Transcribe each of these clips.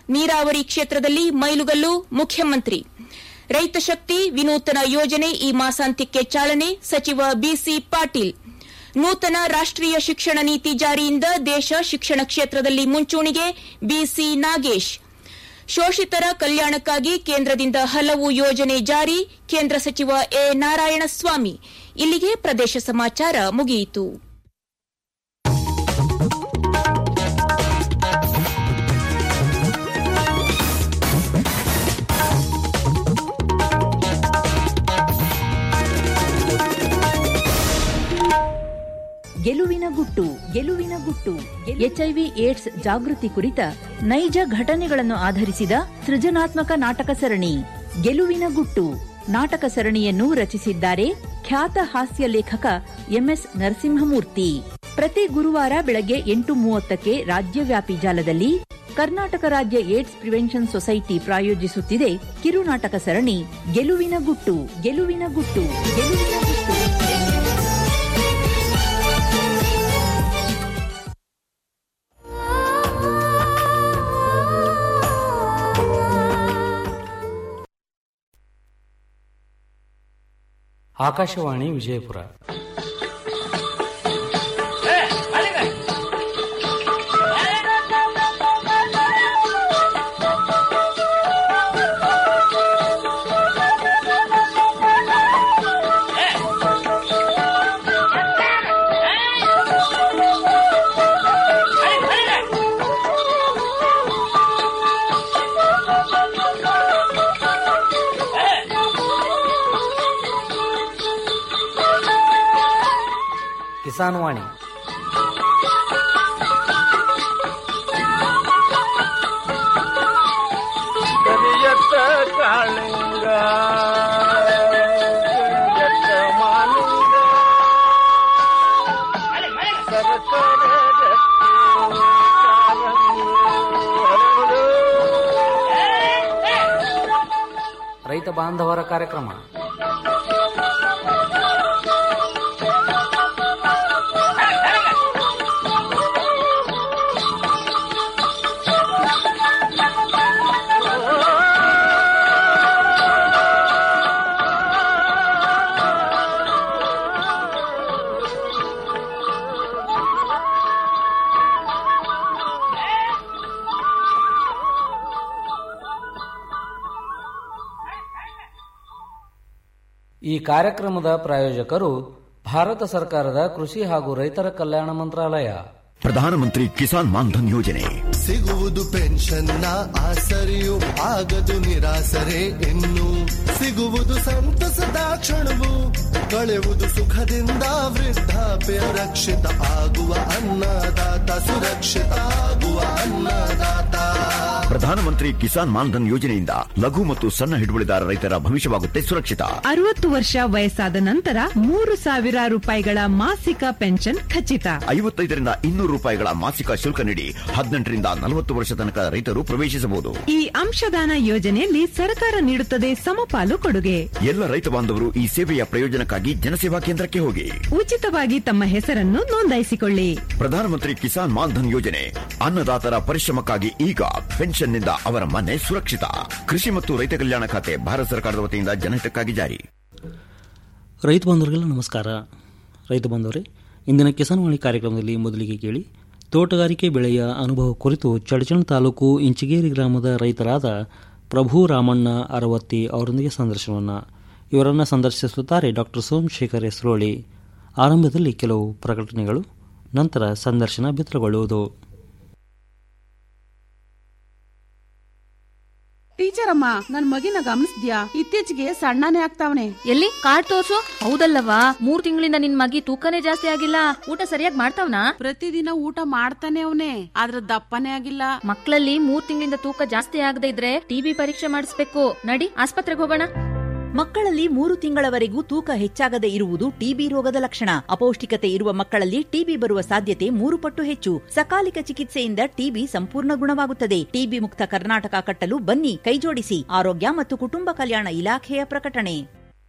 ನೀರಾವರಿ ಕ್ಷೇತ್ರದಲ್ಲಿ ಮೈಲುಗಲ್ಲು ಮುಖ್ಯಮಂತ್ರಿ ರೈತ ಶಕ್ತಿ ವಿನೂತನ ಯೋಜನೆ ಈ ಮಾಸಾಂತ್ಯಕ್ಕೆ ಚಾಲನೆ ಸಚಿವ ಬಿಸಿ ಪಾಟೀಲ್ ನೂತನ ರಾಷ್ಟೀಯ ಶಿಕ್ಷಣ ನೀತಿ ಜಾರಿಯಿಂದ ದೇಶ ಶಿಕ್ಷಣ ಕ್ಷೇತ್ರದಲ್ಲಿ ಮುಂಚೂಣಿಗೆ ಬಿಸಿ ನಾಗೇಶ್ ಶೋಷಿತರ ಕಲ್ಯಾಣಕ್ಕಾಗಿ ಕೇಂದ್ರದಿಂದ ಹಲವು ಯೋಜನೆ ಜಾರಿ ಕೇಂದ್ರ ಸಚಿವ ಎ ನಾರಾಯಣಸ್ವಾಮಿ ಇಲ್ಲಿಗೆ ಪ್ರದೇಶ ಸಮಾಚಾರ ಮುಗಿಯಿತು ಗೆಲುವಿನ ಗುಟ್ಟು ಗೆಲುವಿನ ಗುಟ್ಟು ಎಚ್ಐವಿ ಏಡ್ಸ್ ಜಾಗೃತಿ ಕುರಿತ ನೈಜ ಘಟನೆಗಳನ್ನು ಆಧರಿಸಿದ ಸೃಜನಾತ್ಮಕ ನಾಟಕ ಸರಣಿ ಗೆಲುವಿನ ಗುಟ್ಟು ನಾಟಕ ಸರಣಿಯನ್ನು ರಚಿಸಿದ್ದಾರೆ ಖ್ಯಾತ ಹಾಸ್ಯ ಲೇಖಕ ಎಂಎಸ್ ನರಸಿಂಹಮೂರ್ತಿ ಪ್ರತಿ ಗುರುವಾರ ಬೆಳಗ್ಗೆ ಎಂಟು ಮೂವತ್ತಕ್ಕೆ ರಾಜ್ಯವ್ಯಾಪಿ ಜಾಲದಲ್ಲಿ ಕರ್ನಾಟಕ ರಾಜ್ಯ ಏಡ್ಸ್ ಪ್ರಿವೆನ್ಷನ್ ಸೊಸೈಟಿ ಪ್ರಾಯೋಜಿಸುತ್ತಿದೆ ಕಿರುನಾಟಕ ಸರಣಿ ಗೆಲುವಿನ ಗುಟ್ಟು ಗೆಲುವಿನ ಗುಟ್ಟು ಗೆಲುವಿನ ಗುಟ್ಟು ಆಕಾಶವಾಣಿ ವಿಜಯಪುರ ಕಿಸಾನ್ ವಾಣಿ ಕರಿಯತ್ತ ಕಾಳಿಂಗ ಕರಿಯತ್ತ ಮಾಲಿಂಗ ಸರಸರ ರಕ್ತಿ ಕಾರಂಗಿ ಹರಡು. ರೈತ ಬಾಂಧವರ ಕಾರ್ಯಕ್ರಮ ಈ ಕಾರ್ಯಕ್ರಮದ ಪ್ರಾಯೋಜಕರು ಭಾರತ ಸರ್ಕಾರದ ಕೃಷಿ ಹಾಗೂ ರೈತರ ಕಲ್ಯಾಣ ಮಂತ್ರಾಲಯ ಪ್ರಧಾನಮಂತ್ರಿ ಕಿಸಾನ್ ಮಾನ್ಧನ್ ಯೋಜನೆ ಸಿಗುವುದು ಪೆನ್ಷನ್ನ ಆಸರೆಯು ಆಗದು ನಿರಾಸರೆ ಇನ್ನು ಸಿಗುವುದು ಸಂತಸದ ಕ್ಷಣವು ಕಳೆಯುವುದು ಸುಖದಿಂದ ವೃದ್ಧಾಪ್ಯ ರಕ್ಷಿತ ಆಗುವ ಅನ್ನದಾತ ಸುರಕ್ಷಿತ ಆಗುವ ಅನ್ನದಾತ ಪ್ರಧಾನಮಂತ್ರಿ ಕಿಸಾನ್ ಮಾನ್ಧನ್ ಯೋಜನೆಯಿಂದ ಲಘು ಮತ್ತು ಸಣ್ಣ ಹಿಡುವಳಿದಾರ ರೈತರ ಭವಿಷ್ಯವಾಗುತ್ತೆ ಸುರಕ್ಷಿತ ಅರವತ್ತು ವರ್ಷ ವಯಸ್ಸಾದ ನಂತರ ಮೂರು ಸಾವಿರ ರೂಪಾಯಿಗಳ ಮಾಸಿಕ ಪೆನ್ಷನ್ ಖಚಿತ ಐವತ್ತೈದರಿಂದ ಇನ್ನೂರು ರೂಪಾಯಿಗಳ ಮಾಸಿಕ ಶುಲ್ಕ ನೀಡಿ ಹದಿನೆಂಟರಿಂದ ನಲವತ್ತು ವರ್ಷ ತನಕ ರೈತರು ಪ್ರವೇಶಿಸಬಹುದು ಈ ಅಂಶದಾನ ಯೋಜನೆಯಲ್ಲಿ ಸರ್ಕಾರ ನೀಡುತ್ತದೆ ಸಮಪಾಲು ಕೊಡುಗೆ ಎಲ್ಲ ರೈತ ಬಾಂಧವರು ಈ ಸೇವೆಯ ಪ್ರಯೋಜನಕ್ಕಾಗಿ ಜನಸೇವಾ ಕೇಂದ್ರಕ್ಕೆ ಹೋಗಿ ಉಚಿತವಾಗಿ ತಮ್ಮ ಹೆಸರನ್ನು ನೋಂದಾಯಿಸಿಕೊಳ್ಳಿ ಪ್ರಧಾನಮಂತ್ರಿ ಕಿಸಾನ್ ಮಾನ್ಧನ್ ಯೋಜನೆ ಅನ್ನದಾತರ ಪರಿಶ್ರಮಕ್ಕಾಗಿ ಈಗ ಪೆನ್ಷನ್ನಿಂದ ಅವರ ಮನೆ ಸುರಕ್ಷಿತ ಕೃಷಿ ಮತ್ತು ರೈತ ಕಲ್ಯಾಣ ಖಾತೆ ಭಾರತ ಸರ್ಕಾರದ ವತಿಯಿಂದ ಜನಹಿತಕ್ಕಾಗಿ ಜಾರಿ ರೈತ ಬಾಂಧವರಿಗೆಲ್ಲ ನಮಸ್ಕಾರ ರೈತ ಬಾಂಧವರೇ ಇಂದಿನ ಕಿಸಾನ್ ವಾಣಿ ಕಾರ್ಯಕ್ರಮದಲ್ಲಿ ಮೊದಲಿಗೆ ಕೇಳಿ ತೋಟಗಾರಿಕೆ ಬೆಳೆಯ ಅನುಭವ ಕುರಿತು ಚಡಚಣ ತಾಲೂಕು ಇಂಚಿಗೇರಿ ಗ್ರಾಮದ ರೈತರಾದ ಪ್ರಭು ರಾಮಣ್ಣ ಅರವತ್ತಿ ಅವರೊಂದಿಗೆ ಸಂದರ್ಶನವನ್ನು ಇವರನ್ನು ಸಂದರ್ಶಿಸುತ್ತಾರೆ ಡಾಕ್ಟರ್ ಸೋಮಶೇಖರ್ ಹೆಸರೋಳಿ ಆರಂಭದಲ್ಲಿ ಕೆಲವು ಪ್ರಕಟಣೆಗಳು ನಂತರ ಸಂದರ್ಶನ ಬಿತ್ತರಗೊಳ್ಳುವುದು ಟೀಚರ್ ಅಮ್ಮ ನನ್ ಮಗಿನ ಗಮನಿಸ್ದ್ಯಾ ಇತ್ತೀಚೆಗೆ ಸಣ್ಣನೇ ಆಗ್ತಾವನೆ ಎಲ್ಲಿ ಕಾರ್ಡ್ ತೋರ್ಸು ಹೌದಲ್ಲವಾ ಮೂರ್ ತಿಂಗಳಿಂದ ನಿನ್ ಮಗಿ ತೂಕನೇ ಜಾಸ್ತಿ ಆಗಿಲ್ಲ ಊಟ ಸರಿಯಾಗಿ ಮಾಡ್ತಾವ್ನಾ ಪ್ರತಿದಿನ ಊಟ ಮಾಡ್ತಾನೆ ಅವನೇ ಆದ್ರ ದಪ್ಪನೇ ಆಗಿಲ್ಲ ಮಕ್ಕಳಲ್ಲಿ ಮೂರ್ ತಿಂಗಳಿಂದ ತೂಕ ಜಾಸ್ತಿ ಆಗದೆ ಇದ್ರೆ ಟಿಬಿ ಪರೀಕ್ಷೆ ಮಾಡಿಸ್ಬೇಕು ನಡಿ ಆಸ್ಪತ್ರೆಗೆ ಹೋಗೋಣ ಮಕ್ಕಳಲ್ಲಿ ಮೂರು ತಿಂಗಳವರೆಗೂ ತೂಕ ಹೆಚ್ಚಾಗದೆ ಇರುವುದು ಟಿಬಿ ರೋಗದ ಲಕ್ಷಣ ಅಪೌಷ್ಟಿಕತೆ ಇರುವ ಮಕ್ಕಳಲ್ಲಿ ಟಿಬಿ ಬರುವ ಸಾಧ್ಯತೆ ಮೂರು ಪಟ್ಟು ಹೆಚ್ಚು ಸಕಾಲಿಕ ಚಿಕಿತ್ಸೆಯಿಂದ ಟಿಬಿ ಸಂಪೂರ್ಣ ಗುಣವಾಗುತ್ತದೆ ಟಿಬಿ ಮುಕ್ತ ಕರ್ನಾಟಕ ಕಟ್ಟಲು ಬನ್ನಿ ಕೈಜೋಡಿಸಿ ಆರೋಗ್ಯ ಮತ್ತು ಕುಟುಂಬ ಕಲ್ಯಾಣ ಇಲಾಖೆಯ ಪ್ರಕಟಣೆ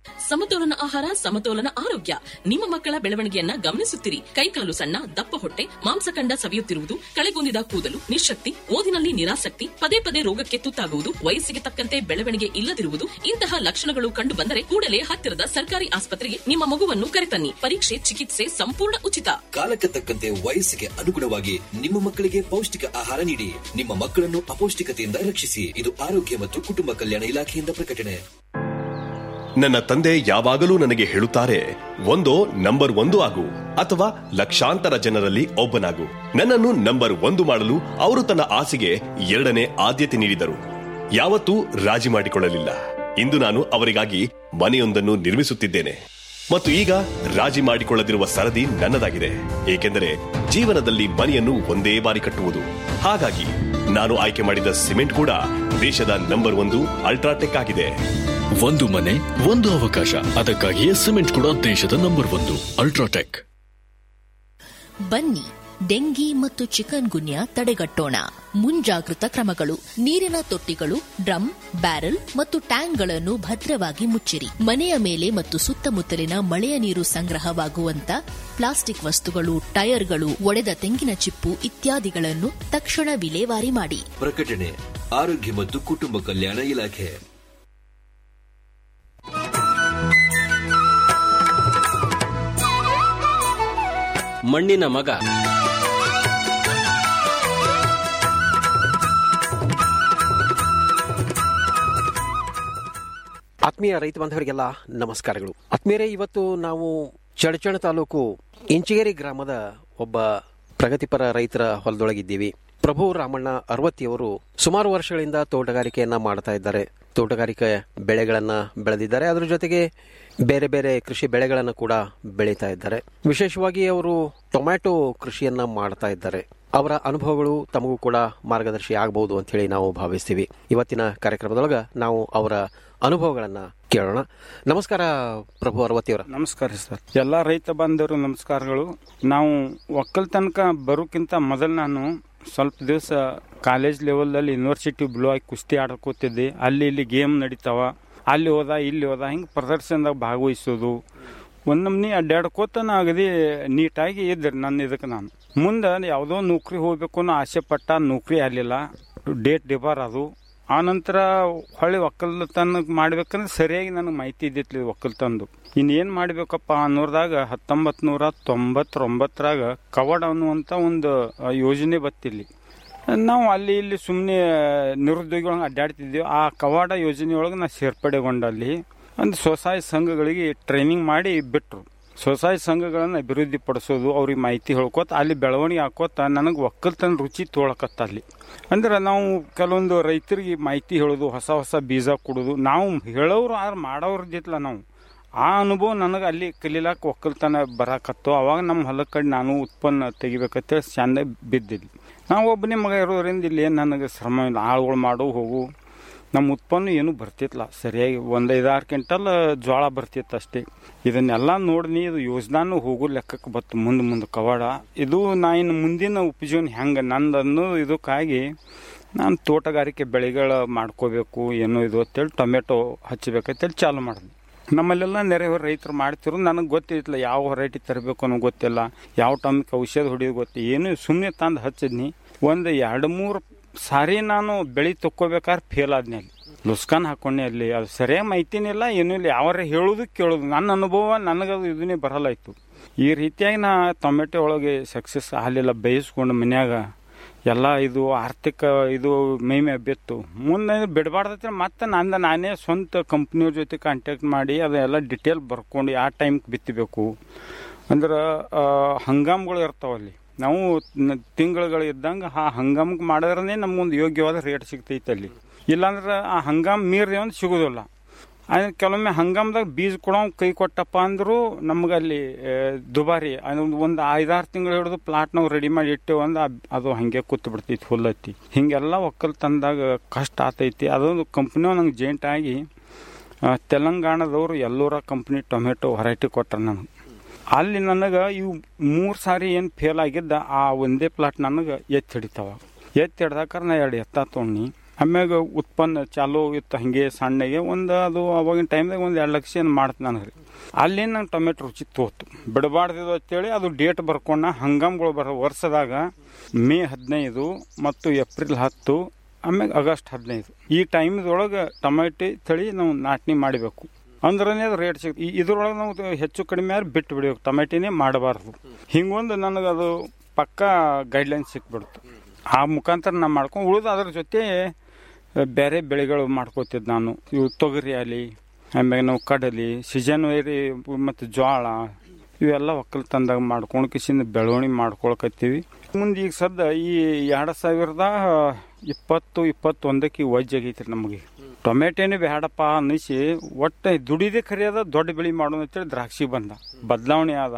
ಸಮತೋಲನ ಆಹಾರ ಸಮತೋಲನ ಆರೋಗ್ಯ ನಿಮ್ಮ ಮಕ್ಕಳ ಬೆಳವಣಿಗೆಯನ್ನ ಗಮನಿಸುತ್ತಿರಿ ಕೈಕಾಲು ಸಣ್ಣ ದಪ್ಪ ಹೊಟ್ಟೆ ಮಾಂಸಖಂಡ ಸವಿಯುತ್ತಿರುವುದು ಕಳೆಗುಂದಿದ ಕೂದಲು ನಿಶಕ್ತಿ ಓದಿನಲ್ಲಿ ನಿರಾಸಕ್ತಿ ಪದೇ ಪದೇ ರೋಗಕ್ಕೆ ತುತ್ತಾಗುವುದು ವಯಸ್ಸಿಗೆ ತಕ್ಕಂತೆ ಬೆಳವಣಿಗೆ ಇಲ್ಲದಿರುವುದು ಇಂತಹ ಲಕ್ಷಣಗಳು ಕಂಡು ಬಂದರೆ ಕೂಡಲೇ ಹತ್ತಿರದ ಸರ್ಕಾರಿ ಆಸ್ಪತ್ರೆಗೆ ನಿಮ್ಮ ಮಗುವನ್ನು ಕರೆತನ್ನಿ ಪರೀಕ್ಷೆ ಚಿಕಿತ್ಸೆ ಸಂಪೂರ್ಣ ಉಚಿತ ಕಾಲಕ್ಕೆ ತಕ್ಕಂತೆ ವಯಸ್ಸಿಗೆ ಅನುಗುಣವಾಗಿ ನಿಮ್ಮ ಮಕ್ಕಳಿಗೆ ಪೌಷ್ಟಿಕ ಆಹಾರ ನೀಡಿ ನಿಮ್ಮ ಮಕ್ಕಳನ್ನು ಅಪೌಷ್ಟಿಕತೆಯಿಂದ ರಕ್ಷಿಸಿ ಇದು ಆರೋಗ್ಯ ಮತ್ತು ಕುಟುಂಬ ಕಲ್ಯಾಣ ಇಲಾಖೆಯಿಂದ ಪ್ರಕಟಣೆ ನನ್ನ ತಂದೆ ಯಾವಾಗಲೂ ನನಗೆ ಹೇಳುತ್ತಾರೆ ಒಂದೋ ನಂಬರ್ ಒಂದು ಆಗು ಅಥವಾ ಲಕ್ಷಾಂತರ ಜನರಲ್ಲಿ ಒಬ್ಬನಾಗು ನನ್ನನ್ನು ನಂಬರ್ ಒಂದು ಮಾಡಲು ಅವರು ತನ್ನ ಆಸೆಗೆ ಎರಡನೇ ಆದ್ಯತೆ ನೀಡಿದರು ಯಾವತ್ತೂ ರಾಜಿ ಮಾಡಿಕೊಳ್ಳಲಿಲ್ಲ ಇಂದು ನಾನು ಅವರಿಗಾಗಿ ಮನೆಯೊಂದನ್ನು ನಿರ್ಮಿಸುತ್ತಿದ್ದೇನೆ ಮತ್ತು ಈಗ ರಾಜಿ ಮಾಡಿಕೊಳ್ಳದಿರುವ ಸರದಿ ನನ್ನದಾಗಿದೆ ಏಕೆಂದರೆ ಜೀವನದಲ್ಲಿ ಮನೆಯನ್ನು ಒಂದೇ ಬಾರಿ ಕಟ್ಟುವುದು ಹಾಗಾಗಿ ನಾನು ಆಯ್ಕೆ ಮಾಡಿದ ಸಿಮೆಂಟ್ ಕೂಡ ದೇಶದ ನಂಬರ್ ಒಂದು ಅಲ್ಟ್ರಾಟೆಕ್ ಆಗಿದೆ ಒಂದು ಮನೆ ಒಂದು ಅವಕಾಶ ಅದಕ್ಕಾಗಿಯೇ ಸಿಮೆಂಟ್ ಕೂಡ ದೇಶದ ನಂಬರ್ ಒಂದು ಅಲ್ಟ್ರಾಟೆಕ್ ಬನ್ನಿ ಡೆಂಗಿ ಮತ್ತು ಚಿಕನ್ ಗುನ್ಯಾ ತಡೆಗಟ್ಟೋಣ ಮುಂಜಾಗೃತ ಕ್ರಮಗಳು ನೀರಿನ ತೊಟ್ಟಿಗಳು ಡ್ರಮ್ ಬ್ಯಾರೆಲ್ ಮತ್ತು ಟ್ಯಾಂಕ್ಗಳನ್ನು ಭದ್ರವಾಗಿ ಮುಚ್ಚಿರಿ ಮನೆಯ ಮೇಲೆ ಮತ್ತು ಸುತ್ತಮುತ್ತಲಿನ ಮಳೆಯ ನೀರು ಸಂಗ್ರಹವಾಗುವಂತ ಪ್ಲಾಸ್ಟಿಕ್ ವಸ್ತುಗಳು ಟೈರ್ಗಳು ಒಡೆದ ತೆಂಗಿನ ಚಿಪ್ಪು ಇತ್ಯಾದಿಗಳನ್ನು ತಕ್ಷಣ ವಿಲೇವಾರಿ ಮಾಡಿ ಪ್ರಕಟಣೆ ಆರೋಗ್ಯ ಮತ್ತು ಕುಟುಂಬ ಕಲ್ಯಾಣ ಇಲಾಖೆ ಮಣ್ಣಿನ ಮಗ ಆತ್ಮೀಯ ರೈತ ಬಾಂಧವರಿಗೆಲ್ಲ ನಮಸ್ಕಾರಗಳು ಆತ್ಮೀಯರೇ ಇವತ್ತು ನಾವು ಚಡಚಣ ತಾಲೂಕು ಇಂಚಗೇರಿ ಗ್ರಾಮದ ಒಬ್ಬ ಪ್ರಗತಿಪರ ರೈತರ ಹೊಲದೊಳಗಿದ್ದೀವಿ ಪ್ರಭು ರಾಮಣ್ಣ ಅರವತ್ತಿಯವರು ಸುಮಾರು ವರ್ಷಗಳಿಂದ ತೋಟಗಾರಿಕೆಯನ್ನ ಮಾಡ್ತಾ ಇದ್ದಾರೆ ತೋಟಗಾರಿಕೆ ಬೆಳೆಗಳನ್ನ ಬೆಳೆದಿದ್ದಾರೆ ಅದರ ಜೊತೆಗೆ ಬೇರೆ ಬೇರೆ ಕೃಷಿ ಬೆಳೆಗಳನ್ನ ಕೂಡ ಬೆಳೀತಾ ಇದ್ದಾರೆ ವಿಶೇಷವಾಗಿ ಅವರು ಟೊಮ್ಯಾಟೊ ಕೃಷಿಯನ್ನ ಮಾಡ್ತಾ ಇದ್ದಾರೆ ಅವರ ಅನುಭವಗಳು ತಮಗೂ ಕೂಡ ಮಾರ್ಗದರ್ಶಿ ಆಗಬಹುದು ಅಂತ ಹೇಳಿ ನಾವು ಭಾವಿಸ್ತೀವಿ ಇವತ್ತಿನ ಕಾರ್ಯಕ್ರಮದೊಳಗ ನಾವು ಅವರ ಅನುಭವಗಳನ್ನ ಕೇಳೋಣ ನಮಸ್ಕಾರ ಪ್ರಭು ಅರವತ್ತಿಯವರ ನಮಸ್ಕಾರ ಸರ್ ಎಲ್ಲ ರೈತ ಬಾಂಧವರು ನಮಸ್ಕಾರಗಳು ನಾವು ಒಕ್ಕಲ್ತನಕ ಬರೋಕ್ಕಿಂತ ಮೊದಲು ನಾನು ಸ್ವಲ್ಪ ದಿವಸ ಕಾಲೇಜ್ ಲೆವೆಲ್ದಲ್ಲಿ ಯೂನಿವರ್ಸಿಟಿ ಬ್ಲೂ ಆಗಿ ಕುಸ್ತಿ ಆಡ್ಕೋತಿದ್ದೆ ಅಲ್ಲಿ ಇಲ್ಲಿ ಗೇಮ್ ನಡೀತಾವ ಅಲ್ಲಿ ಹೋದ ಇಲ್ಲಿ ಹೋದ ಹಿಂಗೆ ಪ್ರದರ್ಶನದಾಗ ಭಾಗವಹಿಸೋದು ಒಂದು ನಮ್ನಿ ಅಡ್ಡಾಡ್ಕೋತ ನಾ ಅಗದಿ ನೀಟಾಗಿ ಇದ್ದೆ ನನ್ನ ಇದಕ್ಕೆ ನಾನು ಮುಂದೆ ಯಾವುದೋ ನೌಕರಿ ಹೋಗ್ಬೇಕು ಅನ್ನೋ ಆಸೆ ಪಟ್ಟ ನೌಕರಿ ಆಗಲಿಲ್ಲ ಡೇಟ್ ಡಿಬಾರ್ ಅದು ಆ ನಂತರ ಹೊಳ್ಳಿ ಒಕ್ಕಲ್ತನ ಮಾಡ್ಬೇಕಂದ್ರೆ ಸರಿಯಾಗಿ ನನಗೆ ಮಾಹಿತಿ ಇದ್ದಿತ್ಲಿ ಒಕ್ಕಲ್ತಂದು ಇನ್ನೇನು ಮಾಡಬೇಕಪ್ಪ ಅನ್ನೋರ್ದಾಗ ಹತ್ತೊಂಬತ್ತು ನೂರ ತೊಂಬತ್ತೊಂಬತ್ತರಾಗ ಕವಡ್ ಅನ್ನುವಂಥ ಒಂದು ಆ, ಯೋಜನೆ ಬತ್ತಿಲ್ಲಿ ನಾವು ಅಲ್ಲಿ ಇಲ್ಲಿ ಸುಮ್ಮನೆ ನಿರುದ್ಯೋಗಿಗಳನ್ನ ಅಡ್ಡಾಡ್ತಿದ್ದೀವಿ ಆ ಕವಾಡ ಯೋಜನೆಯೊಳಗೆ ನಾ ಸೇರ್ಪಡೆಗೊಂಡಲ್ಲಿ ಒಂದು ಸ್ವಸಹಾಯ ಸಂಘಗಳಿಗೆ ಟ್ರೈನಿಂಗ್ ಮಾಡಿ ಬಿಟ್ಟರು ಸ್ವಸಹಾಯ ಸಂಘಗಳನ್ನು ಅಭಿವೃದ್ಧಿ ಪಡಿಸೋದು ಅವ್ರಿಗೆ ಮಾಹಿತಿ ಹೇಳ್ಕೊತ ಅಲ್ಲಿ ಬೆಳವಣಿಗೆ ಹಾಕೋತ ನನಗೆ ಒಕ್ಕಲ್ತನ ರುಚಿ ತೋಳಕತ್ತ ಅಲ್ಲಿ ಅಂದ್ರೆ ನಾವು ಕೆಲವೊಂದು ರೈತರಿಗೆ ಮಾಹಿತಿ ಹೇಳೋದು ಹೊಸ ಹೊಸ ಬೀಜ ಕೊಡೋದು ನಾವು ಹೇಳೋರು ಆದ್ರೆ ಮಾಡೋರ್ದಿತ್ತಲ್ಲ ನಾವು ಆ ಅನುಭವ ನನಗೆ ಅಲ್ಲಿ ಕಲೀಲಾಕ ಒಕ್ಕಲ್ತನ ಬರಾಕತ್ತು ಅವಾಗ ನಮ್ಮ ಹೊಲದ ಕಡೆ ನಾನು ಉತ್ಪನ್ನ ತೆಗಿಬೇಕಂತೇಳಿ ಚಂದ ಬಿದ್ದಿದ್ವಿ ನಾವು ಒಬ್ಬನೇ ಮಗ ಇರೋದ್ರಿಂದ ಇಲ್ಲಿ ಏನು ನನಗೆ ಶ್ರಮ ಇಲ್ಲ ಆಳುಗಳು ಮಾಡೋ ಹೋಗು ನಮ್ಮ ಉತ್ಪನ್ನ ಏನೂ ಬರ್ತಿತ್ತಲ್ಲ ಸರಿಯಾಗಿ ಒಂದು ಐದಾರು ಕ್ವಿಂಟಲ್ ಜೋಳ ಬರ್ತಿತ್ತು ಅಷ್ಟೇ ಇದನ್ನೆಲ್ಲ ನೋಡಿನಿ ಇದು ಯೋಜನಾನು ಹೋಗೋ ಲೆಕ್ಕಕ್ಕೆ ಬತ್ತು ಮುಂದೆ ಮುಂದೆ ಕವಾಡ ಇದು ನಾ ಇನ್ನು ಮುಂದಿನ ಉಪಜೀವನ ಹೆಂಗೆ ನಂದನ್ನು ಇದಕ್ಕಾಗಿ ನಾನು ತೋಟಗಾರಿಕೆ ಬೆಳೆಗಳು ಮಾಡ್ಕೋಬೇಕು ಏನೋ ಇದು ಅಂತೇಳಿ ಟೊಮೆಟೊ ಹಚ್ಚಬೇಕಂತೇಳಿ ಚಾಲು ಮಾಡಿದೆ ನಮ್ಮಲ್ಲೆಲ್ಲ ನೆರೆಹೊರ ರೈತರು ಮಾಡ್ತಿರೋ ನನಗೆ ಗೊತ್ತಿಲ್ಲ ಯಾವ ವೆರೈಟಿ ತರಬೇಕು ಅನ್ನೋ ಗೊತ್ತಿಲ್ಲ ಯಾವ ಟೈಮಿಗೆ ಔಷಧ ಹೊಡಿಯೋದು ಗೊತ್ತಿಲ್ಲ ಏನು ಸುಮ್ಮನೆ ತಂದು ಹಚ್ಚಿದ್ನಿ ಒಂದು ಎರಡು ಮೂರು ಸಾರಿ ನಾನು ಬೆಳೆ ತಕ್ಕೋಬೇಕಾದ್ರೆ ಫೇಲ್ ಆದ್ನಿ ಅಲ್ಲಿ ಲುಸ್ಕಾನ್ ಹಾಕೊಂಡೆ ಅಲ್ಲಿ ಅದು ಸರಿಯಾಗಿ ಮಾಹಿತಿನಿಲ್ಲ ಏನೂ ಇಲ್ಲ ಯಾವಾರ ಹೇಳೋದು ಕೇಳೋದು ನನ್ನ ಅನುಭವ ನನಗದು ಇದನ್ನೇ ಬರಲ್ಲ ಇತ್ತು ಈ ರೀತಿಯಾಗಿ ನಾ ಟೊಮೆಟೊ ಒಳಗೆ ಸಕ್ಸಸ್ ಆಗಲಿಲ್ಲ ಬೇಯಿಸ್ಕೊಂಡು ಮನ್ಯಾಗ ಎಲ್ಲ ಇದು ಆರ್ಥಿಕ ಇದು ಮೈಮೆ ಬಿತ್ತು ಮುಂದೆ ಬಿಡಬಾರ್ದತ್ರ ಮತ್ತೆ ನಂದು ನಾನೇ ಸ್ವಂತ ಕಂಪ್ನಿಯವ್ರ ಜೊತೆ ಕಾಂಟ್ಯಾಕ್ಟ್ ಮಾಡಿ ಅದೆಲ್ಲ ಡಿಟೇಲ್ ಬರ್ಕೊಂಡು ಯಾವ ಟೈಮ್ಗೆ ಬಿತ್ತಬೇಕು ಅಂದ್ರೆ ಆ, ಹಂಗಾಮ್ಗಳು ಇರ್ತಾವಲ್ಲಿ ನಾವು ನ- ತಿಂಗಳುಗಳು ಇದ್ದಂಗೆ ಆ ಹಂಗಾಮ್ಗೆ ಮಾಡಿದ್ರೆ ನಮ್ಗೊಂದು ಯೋಗ್ಯವಾದ ರೇಟ್ ಸಿಗ್ತೈತೆ ಅಲ್ಲಿ ಇಲ್ಲಾಂದ್ರೆ ಆ ಹಂಗಾಮ್ ಮೀರಿದೆ ಒಂದು ಸಿಗೋದಿಲ್ಲ ಆದ್ರೆ ಕೆಲವೊಮ್ಮೆ ಹಂಗಾಮ್ದಾಗ ಬೀಜ ಕೊಡೋ ಕೈ ಕೊಟ್ಟಪ್ಪ ಅಂದರೂ ನಮ್ಗೆ ಅಲ್ಲಿ ಆ, ದುಬಾರಿ ಅದೊಂದು ಒಂದು ಐದಾರು ತಿಂಗಳು ಹಿಡಿದು ಪ್ಲಾಟ್ ನಾವು ರೆಡಿ ಮಾಡಿ ಇಟ್ಟೇವು ಅಂದ್ರೆ ಆ- ಅದು ಹಾಗೆ ಕೂತ್ ಬಿಡ್ತೈತಿ ಹುಲ್ಲತ್ತಿ ಹಿಂಗೆಲ್ಲ ಒಕ್ಕಲ್ತನದಾಗ ಕಷ್ಟ ಆತೈತಿ ಅದೊಂದು ಕಂಪ್ನಿ ನಂಗೆ ಜೇಂಟ್ ಆಗಿ ಆ, ತೆಲಂಗಾಣದವರು ಎಲ್ಲೂರ ಕಂಪ್ನಿ ಟೊಮೆಟೊ ವೆರೈಟಿ ಕೊಟ್ರ ನನಗೆ ಅಲ್ಲಿ ನನಗೆ ಇವು ಮೂರು ಸಾರಿ ಏನು ಫೇಲ್ ಆಗಿದ್ದ ಆ ಒಂದೇ ಪ್ಲಾಟ್ ನನಗೆ ಎತ್ತಿ ಹಿಡಿತಾವ ಎತ್ತಿ ಹಿಡ್ದಾಕಾರ ನಾ ಎರಡು ಎತ್ತ ತೊಗೊಂಡು ಆಮ್ಯಾಗ ಉತ್ಪನ್ನ ಚಾಲೂ ಇತ್ತು ಹಾಗೆ ಸಣ್ಣಗೆ ಒಂದು ಅದು ಅವಾಗಿನ ಟೈಮ್ದಾಗ ಒಂದು ಎರಡು ಲಕ್ಷ ಏನು ಮಾಡ್ತು ನನಗೆ ರೀ ಅಲ್ಲಿ ನಂಗೆ ಟೊಮೆಟೊ ರುಚಿ ತೋತು ಬಿಡಬಾರ್ದು ಅಂತೇಳಿ ಅದು ಡೇಟ್ ಬರ್ಕೊಂಡ ಹಂಗಾಮ್ಗಳು ಬರೋ ವರ್ಷದಾಗ ಮೇ ಹದಿನೈದು ಮತ್ತು ಏಪ್ರಿಲ್ ಹತ್ತು ಆಮ್ಯಾಗ ಆಗಸ್ಟ್ ಹದಿನೈದು ಈ ಟೈಮ್ದೊಳಗೆ ಟೊಮೆಟೊ ತಳಿ ನಾವು ನಾಟನಿ ಮಾಡಬೇಕು ಅಂದ್ರೆ ಅದು ರೇಟ್ ಸಿಗ್ ಇದ್ರೊಳಗೆ ನಾವು ಹೆಚ್ಚು ಕಡಿಮೆ ಆದ್ರೆ ಬಿಟ್ಟು ಬಿಡಬೇಕು ಟೊಮೆಟಿನೇ ಮಾಡಬಾರ್ದು ಹಿಂಗೊಂದು ನನಗೆ ಅದು ಪಕ್ಕಾ ಗೈಡ್ಲೈನ್ ಸಿಕ್ಬಿಡ್ತು ಆ ಮುಖಾಂತರ ನಾನು ಮಾಡ್ಕೊಂಡು ಉಳಿದು ಅದ್ರ ಜೊತೆ ಬೇರೆ ಬೆಳೆಗಳು ಮಾಡ್ಕೋತಿದ್ದು ನಾನು ಇವು ತೊಗರಿ ಆಗಲಿ ಆಮ್ಯಾಗ ನಾವು ಕಡಲಿ ಸೀಸನ್ ವೇರಿ ಮತ್ತು ಜೋಳ ಇವೆಲ್ಲ ಒಕ್ಕಲ್ತನದಾಗ ಮಾಡ್ಕೊಂಡು ಕಿಸಿಂದ ಬೆಳವಣಿಗೆ ಮಾಡ್ಕೊಳಕತ್ತೀವಿ ಮುಂದೆ ಈಗ ಸದ್ದ ಈ ಎರಡು ಸಾವಿರದ ಇಪ್ಪತ್ತು ಇಪ್ಪತ್ತೊಂದಕ್ಕೆ ವಜ್ಜೆ ಆಗೈತ್ರಿ ನಮಗೆ ಟೊಮೆಟೊನೇ ಬೇಡಪ್ಪ ಅನ್ನಿಸಿ ಒಟ್ಟು ದುಡಿದೇ ಕರಿಯದ ದೊಡ್ಡ ಬೆಳೆ ಮಾಡೋಣ ಅಂತೇಳಿ ದ್ರಾಕ್ಷಿ ಬಂದ ಬದಲಾವಣೆ ಆದ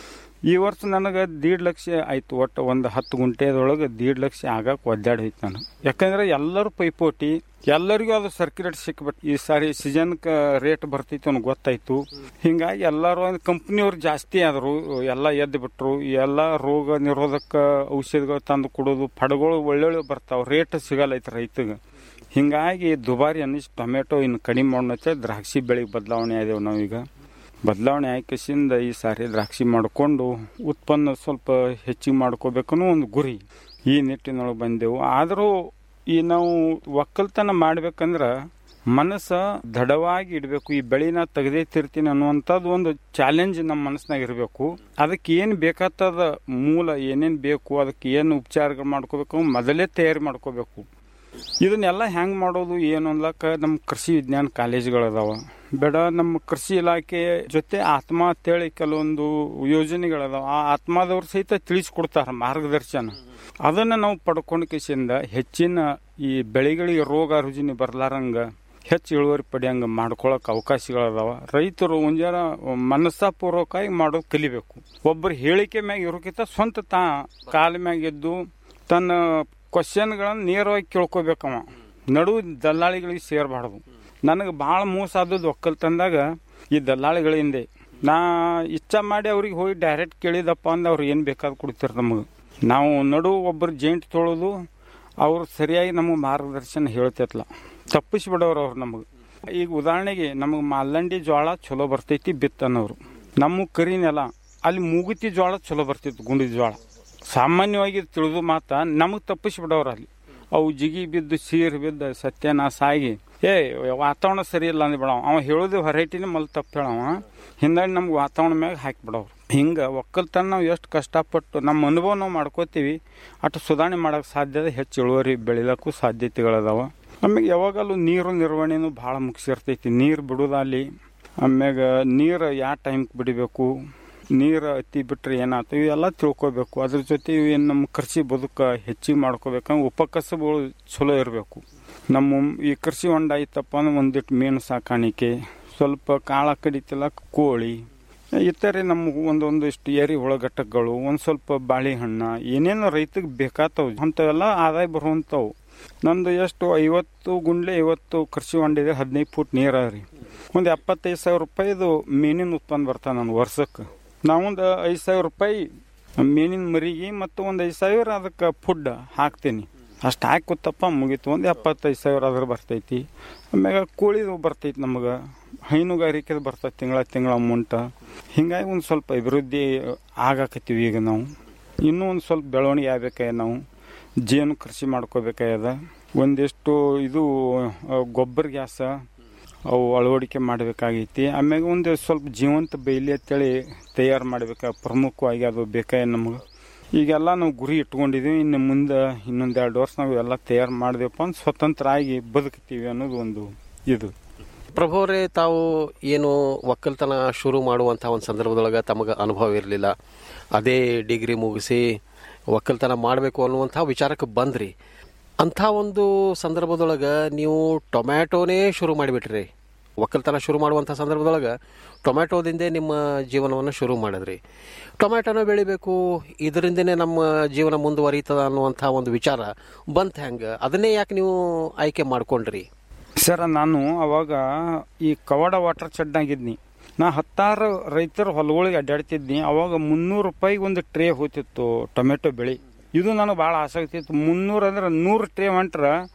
ಈ ವರ್ಷ ನನಗೆ ದೀಡ್ ಲಕ್ಷ ಆಯ್ತು ಒಟ್ಟು ಒಂದು ಹತ್ತು ಗುಂಟೆದೊಳಗೆ ದೀಡ್ ಲಕ್ಷ ಆಗಕ್ಕೆ ಒದ್ದಾಡಿ ಹೋಯ್ತು ನಾನು ಯಾಕಂದ್ರೆ ಎಲ್ಲರೂ ಪೈಪೋಟಿ ಎಲ್ಲರಿಗೂ ಅದು ಸರ್ಕ್ಯುಲೇಟ್ ಸಿಕ್ಬಿಟ್ಟು ಈ ಸಾರಿ ಸೀಸನ್ಗೆ ರೇಟ್ ಬರ್ತೈತಿ ಅನ್ನೋ ಗೊತ್ತಾಯ್ತು ಹಿಂಗಾಗಿ ಎಲ್ಲರೂ ಕಂಪ್ನಿಯವ್ರು ಜಾಸ್ತಿ ಆದರು ಎಲ್ಲ ಎದ್ದು ಬಿಟ್ರು ಎಲ್ಲ ರೋಗ ನಿರೋಧಕ ಔಷಧಿಗಳು ತಂದು ಕೊಡೋದು ಪಡಗಳು ಒಳ್ಳೊಳ್ಳೆ ಬರ್ತಾವೆ ರೇಟ್ ಸಿಗಲ್ಲೈತೆ ರೈತಗೆ ಹಿಂಗಾಗಿ ದುಬಾರಿ ಅನ್ನಿಸಿ ಟೊಮೆಟೊ ಇನ್ನು ಕಡಿಮೆ ಮಾಡೋಣ ದ್ರಾಕ್ಷಿ ಬೆಳೆಗೆ ಬದಲಾವಣೆ ಆದೇವು ನಾವೀಗ ಬದಲಾವಣೆ ಆಯ್ಕೆಸಿಂದ ಈ ಸಾರಿ ದ್ರಾಕ್ಷಿ ಮಾಡಿಕೊಂಡು ಉತ್ಪನ್ನ ಸ್ವಲ್ಪ ಹೆಚ್ಚಿಗೆ ಮಾಡ್ಕೋಬೇಕನ್ನೋ ಒಂದು ಗುರಿ ಈ ನಿಟ್ಟಿನೊಳಗೆ ಬಂದೆವು ಆದರೂ ಈ ನಾವು ಒಕ್ಕಲ್ತನ ಮಾಡ್ಬೇಕಂದ್ರೆ ಮನಸ್ಸ ದೃಢವಾಗಿ ಇಡಬೇಕು ಈ ಬೆಳೆನ ತೆಗೆದೇ ತಿರ್ತೀನಿ ಅನ್ನುವಂಥದ್ದು ಒಂದು ಚಾಲೆಂಜ್ ನಮ್ಮ ಮನಸ್ಸಿನಾಗ ಇರಬೇಕು ಅದಕ್ಕೆ ಏನು ಬೇಕಾಗ್ತದ ಮೂಲ ಏನೇನು ಬೇಕು ಅದಕ್ಕೆ ಏನು ಉಪಚಾರಗಳು ಮಾಡ್ಕೋಬೇಕು ಮೊದಲೇ ತಯಾರಿ ಮಾಡ್ಕೋಬೇಕು ಇದನ್ನೆಲ್ಲ ಹೆಂಗೆ ಮಾಡೋದು ಏನು ಅನ್ಲಕ್ಕ ನಮ್ಮ ಕೃಷಿ ವಿಜ್ಞಾನ ಕಾಲೇಜ್ಗಳದಾವ ಬೇಡ ನಮ್ಮ ಕೃಷಿ ಇಲಾಖೆ ಜೊತೆ ಆತ್ಮ ಅಂತೇಳಿ ಕೆಲವೊಂದು ಯೋಜನೆಗಳದಾವ ಆ ಆತ್ಮದವ್ರು ಸಹಿತ ತಿಳಿಸ್ಕೊಡ್ತಾರ ಮಾರ್ಗದರ್ಶನ ಅದನ್ನು ನಾವು ಪಡ್ಕೊಂಡು ಕಿಸಿಂದ ಹೆಚ್ಚಿನ ಈ ಬೆಳೆಗಳಿಗೆ ರೋಗ ರುಜಿನಿ ಬರ್ಲಾರಂಗ ಹೆಚ್ಚು ಇಳುವರಿ ಪಡೆಯಂಗ ಮಾಡ್ಕೊಳಕ್ ಅವಕಾಶಗಳದಾವ ರೈತರು ಒಂಜಾರ ಮನಸ್ಸಾಪೂರ್ವಕವಾಗಿ ಮಾಡೋದು ಕಲಿಬೇಕು ಒಬ್ಬರು ಹೇಳಿಕೆ ಮ್ಯಾಗ ಇರೋಕ್ಕಿಂತ ಸ್ವಂತ ತಾ ಕಾಲ ಮ್ಯಾಗ ಎದ್ದು ತನ್ನ ಕ್ವಶನ್ಗಳನ್ನು ನೇರವಾಗಿ ಕೇಳ್ಕೊಬೇಕವ ನಡು ದಲ್ಲಾಳಿಗಳಿಗೆ ಸೇರಬಾರ್ದು ನನಗೆ ಭಾಳ ಮೋಸ ಆದದ್ದು ಒಕ್ಕಲ್ತಂದಾಗ ಈ ದಲ್ಲಾಳಿಗಳಿಂದೆ ನಾ ಇಚ್ಛ ಮಾಡಿ ಅವ್ರಿಗೆ ಹೋಗಿ ಡೈರೆಕ್ಟ್ ಕೇಳಿದಪ್ಪ ಅಂದ ಅವ್ರು ಏನು ಬೇಕಾದ್ ಕೊಡ್ತಾರೆ ನಮಗೆ ನಾವು ನಡು ಒಬ್ಬರು ಜೇಂಟ್ ತೊಳೋದು ಅವ್ರು ಸರಿಯಾಗಿ ನಮಗೆ ಮಾರ್ಗದರ್ಶನ ಹೇಳ್ತೈತ್ಲ ತಪ್ಪಿಸ್ಬಿಡೋರು ಅವ್ರು ನಮಗೆ ಈಗ ಉದಾಹರಣೆಗೆ ನಮಗೆ ಮಾಲ್ಲಂಡಿ ಜೋಳ ಚಲೋ ಬರ್ತೈತಿ ಬಿತ್ತನವ್ರು ನಮ್ಮ ಕರಿ ನೆಲ ಅಲ್ಲಿ ಮೂಗುತಿ ಜೋಳ ಚಲೋ ಬರ್ತಿತ್ತು ಗುಂಡಿ ಜೋಳ ಸಾಮಾನ್ಯವಾಗಿ ತಿಳಿದು ಮಾತ ನಮಗೆ ತಪ್ಪಿಸ್ಬಿಡೋರು ಅಲ್ಲಿ ಅವು ಜಿಗಿ ಬಿದ್ದು ಸೀರ್ ಬಿದ್ದು ಸತ್ಯನಾಶ ಆಗಿ ಏ ವಾತಾವರಣ ಸರಿ ಇಲ್ಲ ಅಂದ್ಬಿಡವ ಅವ ಹೇಳೋದು ಹೊರೈಟಿನೇ ಮಲ್ ತಪ್ಪು ಹೇಳವ ಹಿಂದಾಗಿ ನಮ್ಗೆ ವಾತಾವರಣ ಮ್ಯಾಗ ಹಾಕಿಬಿಡವ್ರು ಹಿಂಗೆ ಒಕ್ಕಲ್ತನ ನಾವು ಎಷ್ಟು ಕಷ್ಟಪಟ್ಟು ನಮ್ಮ ಅನುಭವ ನಾವು ಮಾಡ್ಕೋತೀವಿ ಅಷ್ಟು ಸುಧಾರಣೆ ಮಾಡೋಕೆ ಸಾಧ್ಯತೆ ಹೆಚ್ಚು ಇಳುವರಿ ಬೆಳಿಲಕ್ಕೂ ಸಾಧ್ಯತೆಗಳದಾವ ಆಮ್ಯಾಗ ಯಾವಾಗಲೂ ನೀರು ನಿರ್ವಹಣೆನೂ ಭಾಳ ಮುಖ್ಯ ಇರ್ತೈತಿ ನೀರು ಬಿಡೋದಲ್ಲಿ ಆಮ್ಯಾಗ ನೀರು ಯಾವ ಟೈಮ್ಗೆ ಬಿಡಬೇಕು ನೀರು ಅತಿ ಬಿಟ್ಟರೆ ಏನಾಯ್ತು ಇವೆಲ್ಲ ತಿಳ್ಕೊಬೇಕು ಅದ್ರ ಜೊತೆ ಏನು ನಮ್ಮ ಕೃಷಿ ಬದುಕ ಹೆಚ್ಚಿಗೆ ಮಾಡ್ಕೋಬೇಕಂದ್ರೆ ಉಪಕಸಬುಗಳು ಚಲೋ ಇರಬೇಕು ನಮ್ಮ ಈ ಕೃಷಿ ಹೊಂಡ ಐತಪ್ಪ ಅಂದ್ರೆ ಒಂದಿಟ್ಟು ಮೀನು ಸಾಕಾಣಿಕೆ ಸ್ವಲ್ಪ ಕಾಳ ಕಡಿತಿಲ್ಲ ಕೋಳಿ ಇತರೆ ನಮ್ಗೆ ಒಂದೊಂದಿಷ್ಟು ಏರಿ ಒಳಘಟಕಗಳು ಒಂದು ಸ್ವಲ್ಪ ಬಾಳೆಹಣ್ಣು ಏನೇನು ರೈತಗೆ ಬೇಕಾಗ್ತವು ಅಂಥವೆಲ್ಲ ಆದಾಯ ಬರುವಂಥವು ನಂದು ಎಷ್ಟು ಐವತ್ತು ಗುಂಡ್ಲೆ ಐವತ್ತು ಕೃಷಿ ಹೊಂಡಿದೆ ಹದಿನೈದು ಫುಟ್ ನೀರ ರೀ ಒಂದು ಎಪ್ಪತ್ತೈದು ಸಾವಿರ ರೂಪಾಯಿದು ಮೀನಿನ ಉತ್ಪನ್ನ ಬರ್ತಾನೆ ನಾನು ವರ್ಷಕ್ಕೆ ನಾವೊಂದು ಐದು ಸಾವಿರ ರೂಪಾಯಿ ಮೀನಿನ ಮರಿಗೆ ಮತ್ತು ಒಂದು ಐದು ಸಾವಿರ ಅದಕ್ಕೆ ಫುಡ್ ಹಾಕ್ತೀನಿ ಅಷ್ಟು ಹಾಕುತ್ತಪ್ಪ ಮುಗೀತು ಒಂದು ಎಪ್ಪತ್ತೈದು ಸಾವಿರ ಅದ್ರ ಬರ್ತೈತಿ ಆಮ್ಯಾಗ ಕೋಳಿದು ಬರ್ತೈತಿ ನಮಗೆ ಹೈನುಗಾರಿಕೆದು ಬರ್ತೈತಿ ತಿಂಗಳ ತಿಂಗಳ ಅಮೌಂಟ ಹಿಂಗಾಗಿ ಒಂದು ಸ್ವಲ್ಪ ಅಭಿವೃದ್ಧಿ ಆಗಾಕತ್ತೀವಿ ಈಗ ನಾವು ಇನ್ನೂ ಒಂದು ಸ್ವಲ್ಪ ಬೆಳವಣಿಗೆ ಆಗ್ಬೇಕಾಯ ನಾವು ಜೇನು ಕೃಷಿ ಮಾಡ್ಕೋಬೇಕಾಗ್ಯದ ಒಂದಿಷ್ಟು ಇದು ಗೊಬ್ಬರ ಗ್ಯಾಸ ಅವು ಅಳವಡಿಕೆ ಮಾಡಬೇಕಾಗೈತಿ ಆಮ್ಯಾಗ ಒಂದು ಸ್ವಲ್ಪ ಜೀವಂತ ಬೈಲಿ ಅಂತೇಳಿ ತಯಾರು ಮಾಡ್ಬೇಕು ಪ್ರಮುಖವಾಗಿ ಅದು ಬೇಕಾಯ ನಮಗೆ ಈಗೆಲ್ಲ ನಾವು ಗುರಿ ಇಟ್ಕೊಂಡಿದ್ದೀವಿ ಇನ್ನು ಮುಂದೆ ಇನ್ನೊಂದು ಎರಡು ವರ್ಷ ನಾವು ಎಲ್ಲ ತಯಾರು ಮಾಡಿದೆವಪ್ಪ ಅಂತ ಸ್ವತಂತ್ರ ಆಗಿ ಬದುಕ್ತೀವಿ ಅನ್ನೋದು ಒಂದು ಇದು ಪ್ರಭುವರೇ ತಾವು ಏನು ಒಕ್ಕಲ್ತನ ಶುರು ಮಾಡುವಂಥ ಒಂದು ಸಂದರ್ಭದೊಳಗೆ ತಮಗೆ ಅನುಭವ ಇರಲಿಲ್ಲ ಅದೇ ಡಿಗ್ರಿ ಮುಗಿಸಿ ಒಕ್ಕಲ್ತನ ಮಾಡಬೇಕು ಅನ್ನುವಂಥ ವಿಚಾರಕ್ಕೆ ಬಂದ್ರಿ ಅಂಥ ಒಂದು ಸಂದರ್ಭದೊಳಗೆ ನೀವು ಟೊಮ್ಯಾಟೋನೇ ಶುರು ಮಾಡಿಬಿಟ್ರಿ ಒಕ್ಕಲ್ತನ ಶುರು ಮಾಡುವಂಥ ಸಂದರ್ಭದೊಳಗೆ ಟೊಮ್ಯಾಟೋದಿಂದೇ ನಿಮ್ಮ ಜೀವನವನ್ನು ಶುರು ಮಾಡಿದ್ರಿ ಟೊಮ್ಯಾಟೋನ ಬೆಳಿಬೇಕು ಇದರಿಂದನೇ ನಮ್ಮ ಜೀವನ ಮುಂದುವರಿತದ ಅನ್ನುವಂಥ ಒಂದು ವಿಚಾರ ಬಂತ ಹೆಂಗೆ ಅದನ್ನೇ ಯಾಕೆ ನೀವು ಆಯ್ಕೆ ಮಾಡ್ಕೊಂಡ್ರಿ ಸರ್ ನಾನು ಅವಾಗ ಈ ಕವಾಡ ವಾಟರ್ ಚೆಡ್ನಾಗಿದ್ನಿ ನಾ ಹತ್ತಾರು ರೈತರ ಹೊಲಗಳಿಗೆ ಅಡ್ಡಾಡ್ತಿದ್ನಿ ಅವಾಗ ಮುನ್ನೂರು ರೂಪಾಯಿಗೆ ಒಂದು ಟ್ರೇ ಹೋಗ್ತಿತ್ತು ಟೊಮೆಟೊ ಬೆಳೆ ಇದು ನನಗೆ ಭಾಳ ಆಸಕ್ತಿ ಇತ್ತು ಮುನ್ನೂರು ಅಂದ್ರೆ ನೂರು ಟ್ರೇ ಹೊಂಟ್ರೆ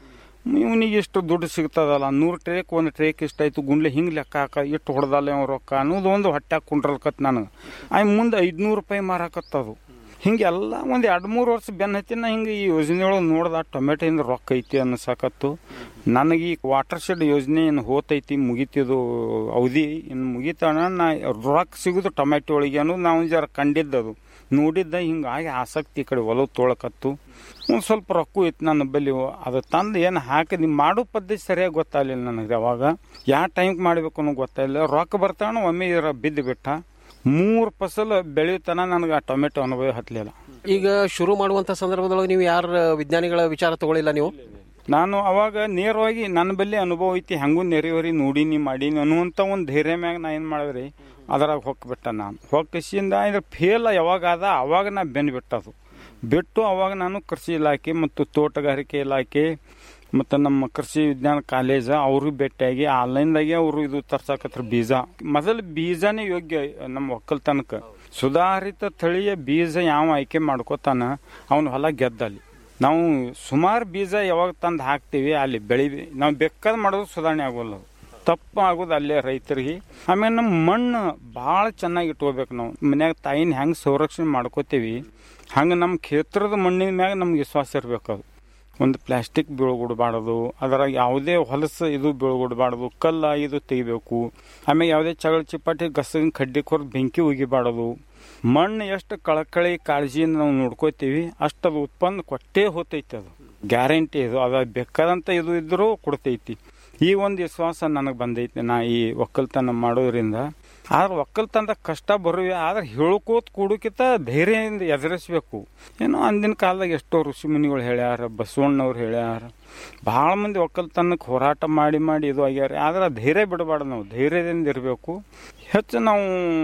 ಇವನಿಗೆ ಇಷ್ಟು ದುಡ್ಡು ಸಿಗ್ತದಲ್ಲ ನೂರು ಟ್ರೇಕ್ ಒಂದು ಟ್ರೇಕ್ ಇಷ್ಟಾಯ್ತು ಗುಂಡ್ಲೆ ಹಿಂಗೆ ಲೆಕ್ಕ ಹಾಕ ಇಟ್ಟು ಹೊಡೆದಲ್ಲ ಇವ್ ರೊಕ್ಕ ಅನ್ನೋದು ಒಂದು ಹೊಟ್ಯಾಗ ಕುಂಡ್ರಲ್ಕತ್ ನನಗೆ ಆಯ್ ಮುಂದೆ ಐದುನೂರು ರೂಪಾಯಿ ಮಾರಾಕತ್ತದು ಹಿಂಗೆಲ್ಲ ಒಂದು ಎರಡು ಮೂರು ವರ್ಷ ಬೆನ್ನ ಹತ್ತಿ ನಾ ಹಿಂಗೆ ಈ ಯೋಜನೆಯೊಳಗೆ ನೋಡ್ದ ಟೊಮೆಟೊಯಿಂದ ರೊಕ್ಕ ಐತಿ ಅನ್ನಿಸಾಕತ್ತು ನನಗೆ ಈ ವಾಟರ್ ಶೆಡ್ ಯೋಜನೆ ಏನು ಹೋತೈತಿ ಮುಗಿತಿದು ಅವಧಿ ಇನ್ನು ಮುಗಿತಾನ ನಾ ರೊಕ್ಕ ಸಿಗೋದು ಟೊಮೆಟೊ ಒಳಗೆ ಅನ್ನೋದು ನಾವು ಜರ ಕಂಡಿದ್ದದು ನೋಡಿದ್ದ ಹಿಂಗಾಗಿ ಆಸಕ್ತಿ ಈ ಕಡೆ ಒಲವು ತೊಳಕತ್ತು ಒಂದು ಸ್ವಲ್ಪ ರೊಕ್ಕ ಇತ್ತು ನನ್ನ ಬಲ್ಲಿ ಅದು ತಂದು ಏನು ಹಾಕಿದ್ ಮಾಡೋ ಪದ್ಧತಿ ಸರಿಯಾಗಿ ಗೊತ್ತಾಗಲಿಲ್ಲ ನನಗೆ ಅವಾಗ ಯಾವ ಟೈಮ್ಗೆ ಮಾಡಬೇಕು ಅನ್ನೋ ಗೊತ್ತಾಗಿಲ್ಲ ರೊಕ್ಕ ಬರ್ತಾನ ಒಮ್ಮೆ ಇದರ ಬಿದ್ದು ಬಿಟ್ಟ ಮೂರು ಫಸಲು ಬೆಳೆಯುತ್ತಾನ ನನಗೆ ಆ ಟೊಮೆಟೊ ಅನುಭವ ಹತ್ತಲಿಲ್ಲ ಈಗ ಶುರು ಮಾಡುವಂತ ಸಂದರ್ಭದೊಳಗೆ ನೀವು ಯಾರ ವಿಜ್ಞಾನಿಗಳ ವಿಚಾರ ತಗೊಳ್ಳಿಲ್ಲ ನೀವು ನಾನು ಅವಾಗ ನೇರವಾಗಿ ನನ್ನ ಬಲ್ಲಿ ಅನುಭವ ಐತಿ ಹೆಂಗೂ ನೆರೆಯವರಿ ನೋಡೀನಿ ಮಾಡೀನಿ ಅನ್ನುವಂಥ ಒಂದು ಧೈರ್ಯ ಮ್ಯಾಗ ನಾ ಏನು ಮಾಡಿದ್ರಿ ಅದ್ರಾಗ ಹೊಕ್ಬಿಟ್ಟ ನಾನು ಹೊಕ್ಕಿಸಿಂದ ಇದ್ರ ಫೇಲ್ ಯಾವಾಗ ಆದ ಅವಾಗ ನಾ ಬೆನ್ನು ಬಿಟ್ಟದು ಬಿಟ್ಟು ಅವಾಗ ನಾನು ಕೃಷಿ ಇಲಾಖೆ ಮತ್ತು ತೋಟಗಾರಿಕೆ ಇಲಾಖೆ ಮತ್ತು ನಮ್ಮ ಕೃಷಿ ವಿಜ್ಞಾನ ಕಾಲೇಜ ಅವರು ಭೇಟಿಯಾಗಿ ಆನ್ಲೈನ್ದಾಗೆ ಅವರು ಇದು ತರ್ಸಾಕತ್ರ ಬೀಜ ಮೊದಲು ಬೀಜನೇ ಯೋಗ್ಯ ನಮ್ಮ ಒಕ್ಕಲ್ತನಕ ಸುಧಾರಿತ ತಳಿಯ ಬೀಜ ಯಾವ ಆಯ್ಕೆ ಮಾಡ್ಕೋತಾನ ಅವನು ಹೊಲ ಗೆದ್ದಲ್ಲಿ ನಾವು ಸುಮಾರು ಬೀಜ ಯಾವಾಗ ತಂದು ಹಾಕ್ತೀವಿ ಅಲ್ಲಿ ಬೆಳಿ ನಾವು ಬೇಕಾದ್ ಮಾಡೋದು ಸುಧಾರಣೆ ಆಗೋಲ್ಲ ಅದು. ತಪ್ಪು ಆಗೋದು ಅಲ್ಲೇ ರೈತರಿಗೆ ಆಮೇಲೆ ನಮ್ಮ ಮಣ್ಣು ಭಾಳ ಚೆನ್ನಾಗಿ ಇಟ್ಕೋಬೇಕು ನಾವು ಮನ್ಯಾಗ ತಾಯಿನ ಹೆಂಗೆ ಸಂರಕ್ಷಣೆ ಮಾಡ್ಕೋತೀವಿ ಹಂಗೆ ನಮ್ಮ ಕ್ಷೇತ್ರದ ಮಣ್ಣಿನ ಮ್ಯಾಗ ನಮ್ಗೆ ವಿಶ್ವಾಸ ಇರಬೇಕು ಅದು ಒಂದು ಪ್ಲಾಸ್ಟಿಕ್ ಬೀಳ್ಗುಡ್ಬಾರ್ದು ಅದರಾಗ ಯಾವುದೇ ಹೊಲಸು ಇದು ಬೀಳ್ಗುಡ್ಬಾರ್ದು ಕಲ್ಲ ಇದು ತೆಗಿಬೇಕು ಆಮೇಲೆ ಯಾವುದೇ ಚಗಳ ಚಿಪ್ಪಾಟಿ ಗಸಗಿನ ಕಡ್ಡಿ ಕೊರ್ದು ಬೆಂಕಿ ಉಗಿಬಾರ್ದು ಮಣ್ಣು ಎಷ್ಟು ಕಳಕಳಿ ಕಾಳಜಿಯಿಂದ ನಾವು ನೋಡ್ಕೋತೀವಿ ಅಷ್ಟು ಅದು ಉತ್ಪನ್ನ ಕೊಟ್ಟೇ ಹೋತೈತಿ ಅದು ಗ್ಯಾರಂಟಿ ಇದು ಅದ ಬೇಕಾದಂಥ ಇದು ಇದ್ರೂ ಕೊಡ್ತೈತಿ ಈ ಒಂದು ವಿಶ್ವಾಸ ನನಗೆ ಬಂದೈತಿ ನಾ ಈ ಒಕ್ಕಲ್ತನ ಮಾಡೋದ್ರಿಂದ ಆದ್ರೆ ಒಕ್ಕಲ್ತನದ ಕಷ್ಟ ಬರುವೆ ಆದ್ರೆ ಹೇಳ್ಕೋತ ಕೂಡಕ್ಕಿಂತ ಧೈರ್ಯದಿಂದ ಎದುರಿಸ್ಬೇಕು ಏನೋ ಅಂದಿನ ಕಾಲದಾಗ ಎಷ್ಟೋ ಋಷಿ ಮುನಿಗಳು ಹೇಳ್ಯಾರ ಬಸವಣ್ಣವ್ರು ಹೇಳ್ಯಾರ ಭಾಳ ಮಂದಿ ಒಕ್ಕಲ್ತನಕ್ಕೆ ಹೋರಾಟ ಮಾಡಿ ಮಾಡಿ ಇದು ಆಗ್ಯಾರ ಆದ್ರೆ ಧೈರ್ಯ ಬಿಡಬಾರ್ದು ನಾವು ಧೈರ್ಯದಿಂದ ಇರಬೇಕು ಹೆಚ್ಚು ನಾವು